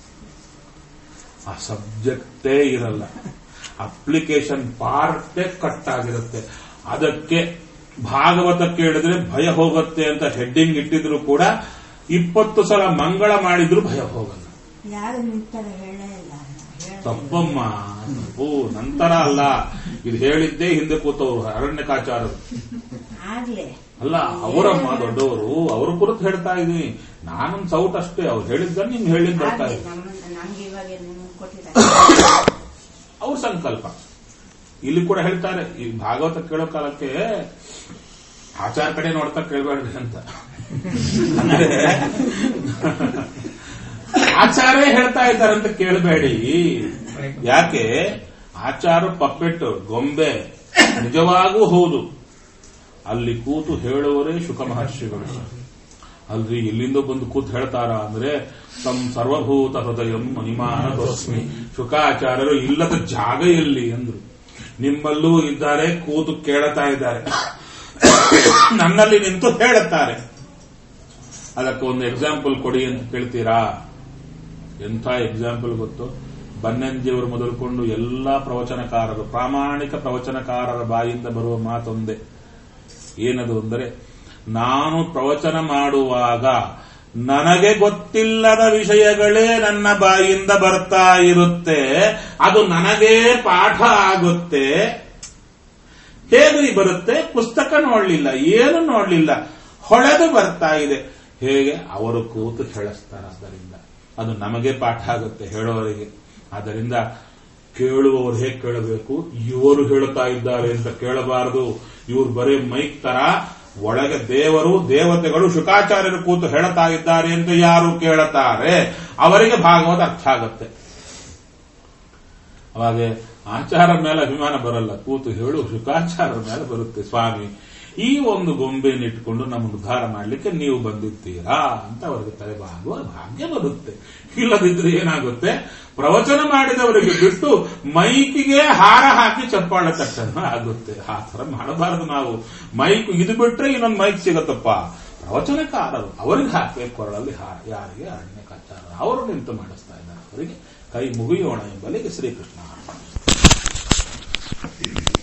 ಆ ಸಬ್ಜೆಕ್ಟೇ ಇರಲ್ಲ ಅಪ್ಲಿಕೇಶನ್ ಪಾರ್ಟೇ ಕಟ್ ಆಗಿರುತ್ತೆ ಅದಕ್ಕೆ ಭಾಗವತ ಕೇಳಿದ್ರೆ ಭಯ ಹೋಗುತ್ತೆ ಅಂತ ಹೆಡ್ಡಿಂಗ್ ಇಟ್ಟಿದ್ರು ಕೂಡ ಇಪ್ಪತ್ತು ಸಲ ಮಂಗಳ ಮಾಡಿದ್ರು ಭಯ ಹೋಗಲ್ಲ ಯಾರು ನಿಂತರ ಹೇಳೇ ಇಲ್ಲ ಹೇಳ ತಪ್ಪಮ್ಮ ಓ ನಂತರ ಅಲ್ಲ ಇದು ಹೇಳಿದ್ದೇ ಹಿಂದೆ ಕೂತವ್ರು ಅರಣ್ಯಕಾಚಾರರು ಆಗ್ಲೇ ಅಲ್ಲ ಅವರಮ್ಮ ದೊಡ್ಡವರು ಅವ್ರ ಕುರಿತು ಹೇಳ್ತಾ ಇದೀನಿ ನಾನೊಂದು ಸೌಟ್ ಅಷ್ಟೇ ಅವ್ರು ಹೇಳಿದ್ದ ನಿಮ್ಗೆ ಹೇಳಿದ್ ಬರ್ತಾ ಆಗ್ಲೇ ಇದೆ ನಮ್ಮ ನಮ್ಗೆ ಇವಾಗ ನಿಮ್ಗೆ ಕೊಟ್ಟಿದ್ದಾರೆ ಅವ್ರ ಸಂಕಲ್ಪ ಇಲ್ಲಿ ಕೂಡ ಹೇಳ್ತಾರೆ ಈ ಭಾಗವತ ಕೇಳೋ ಕಾಲಕ್ಕೆ ಆಚಾರ ಕಡೆ ನೋಡ್ತಾ ಕೇಳಬೇಡ್ರಿ ಅಂತ ಅಂದ್ರೆ ಆಚಾರೇ ಹೇಳ್ತಾ ಇದ್ದಾರೆ ಅಂತ ಕೇಳಬೇಡಿ ಯಾಕೆ ಆಚಾರ ಪಪ್ಪೆಟ್ಟು ಗೊಂಬೆ ನಿಜವಾಗೂ ಹೌದು ಅಲ್ಲಿ ಕೂತು ಹೇಳುವರೇ ಶುಕ ಮಹರ್ಷಿಗಳು ಅಲ್ರಿ ಎಲ್ಲಿಂದ ಬಂದು ಕೂತು ಹೇಳ್ತಾರ ಅಂದ್ರೆ ತಮ್ ಸರ್ವಭೂತ ಹೃದಯಂ ಮಣಿಮಾನ ತೋಸ್ಮಿ ಶುಕಾಚಾರ್ಯರು ಇಲ್ಲದ ಜಾಗ ಎಲ್ಲಿ ಅಂದ್ರು ನಿಮ್ಮಲ್ಲೂ ಇದ್ದಾರೆ ಕೂತು ಕೇಳುತ್ತಾ ಇದ್ದಾರೆ ನನ್ನಲ್ಲಿ ನಿಂತು ಹೇಳುತ್ತಾರೆ ಅದಕ್ಕೆ ಒಂದು ಎಕ್ಸಾಂಪಲ್ ಕೊಡಿ ಅಂತ ಕೇಳ್ತೀರಾ ಎಂಥ ಎಕ್ಸಾಂಪಲ್ ಗೊತ್ತು ಬನ್ನಂಜಿಯವರು ಮೊದಲುಕೊಂಡು ಎಲ್ಲಾ ಪ್ರವಚನಕಾರರು ಪ್ರಾಮಾಣಿಕ ಪ್ರವಚನಕಾರರ ಬಾಯಿಂದ ಬರುವ ಮಾತೊಂದೇ ಏನದು ಅಂದರೆ ನಾನು ಪ್ರವಚನ ಮಾಡುವಾಗ ನನಗೆ ಗೊತ್ತಿಲ್ಲದ ವಿಷಯಗಳೇ ನನ್ನ ಬಾಯಿಂದ ಬರ್ತಾ ಇರುತ್ತೆ ಅದು ನನಗೇ ಪಾಠ ಆಗುತ್ತೆ ಹೇಗೆ ಬರುತ್ತೆ ಪುಸ್ತಕ ನೋಡ್ಲಿಲ್ಲ ಏನು ನೋಡ್ಲಿಲ್ಲ ಹೊಳೆದು ಬರ್ತಾ ಇದೆ ಹೇಗೆ ಅವರು ಕೂತು ಹೇಳಿಸ್ತಾರೆ ಆದ್ದರಿಂದ ಅದು ನಮಗೆ ಪಾಠ ಆಗುತ್ತೆ ಹೇಳೋವರಿಗೆ ಆದ್ದರಿಂದ ಕೇಳುವವರು ಹೇಗೆ ಕೇಳಬೇಕು ಇವರು ಹೇಳುತ್ತಾ ಇದ್ದಾರೆ ಅಂತ ಕೇಳಬಾರದು ಇವರು ಬರೀ ಮೈಕ್ ತರ ಒಳಗೆ ದೇವರು ದೇವತೆಗಳು ಶುಕಾಚಾರ್ಯರು ಕೂತು ಹೇಳುತ್ತಾ ಇದ್ದಾರೆ ಅಂತ ಯಾರು ಕೇಳುತ್ತಾರೆ ಅವರಿಗೆ ಭಾಗವತ ಅರ್ಥ ಆಗುತ್ತೆ ಅವಾಗೆ ಆಚಾರ ಮೇಲೆ ಅಭಿಮಾನ ಬರಲ್ಲ ಕೂತು ಹೇಳು ಶುಕಾಚಾರ್ಯರ ಮೇಲೆ ಬರುತ್ತೆ ಸ್ವಾಮಿ ಈ ಒಂದು ಗೊಂಬೆನಿಟ್ಕೊಂಡು ನಮ್ಮ ಉದ್ಧಾರ ಮಾಡಲಿಕ್ಕೆ ನೀವು ಬಂದಿದ್ದೀರಾ ಅಂತ ಅವರಿಗೆ ತಲೆಬಾಗುವ ಭಾಗ್ಯ ಬರುತ್ತೆ ಇಲ್ಲದಿದ್ರೆ ಏನಾಗುತ್ತೆ ಪ್ರವಚನ ಮಾಡಿದವರಿಗೆ ಬಿಟ್ಟು ಮೈಕಿಗೆ ಹಾರ ಹಾಕಿ ಚಪ್ಪಾಳೆ ತಟ್ಟನ ಆಗುತ್ತೆ ಆ ತರ ಮಾಡಬಾರದು ನಾವು ಮೈಕ್ ಇದು ಬಿಟ್ರೆ ಇನ್ನೊಂದು ಮೈಕ್ ಸಿಗತ್ತಪ್ಪ ಪ್ರವಚನಕಾರರು ಅವರಿಗೆ ಹಾಕಬೇಕು ಕೊರಳಲ್ಲಿ ಹಾರ ಯಾರಿಗೆ ಅರಣ್ಯಕಾಚಾರ ಅವರು ನಿಂತು ಮಾಡಿಸ್ತಾ ಇದ್ದಾರೆ ಅವರಿಗೆ ಕೈ ಮುಗಿಯೋಣ ಎಂಬಲ್ಲಿಗೆ ಶ್ರೀಕೃಷ್ಣ ಅರ್ಪಣೆ.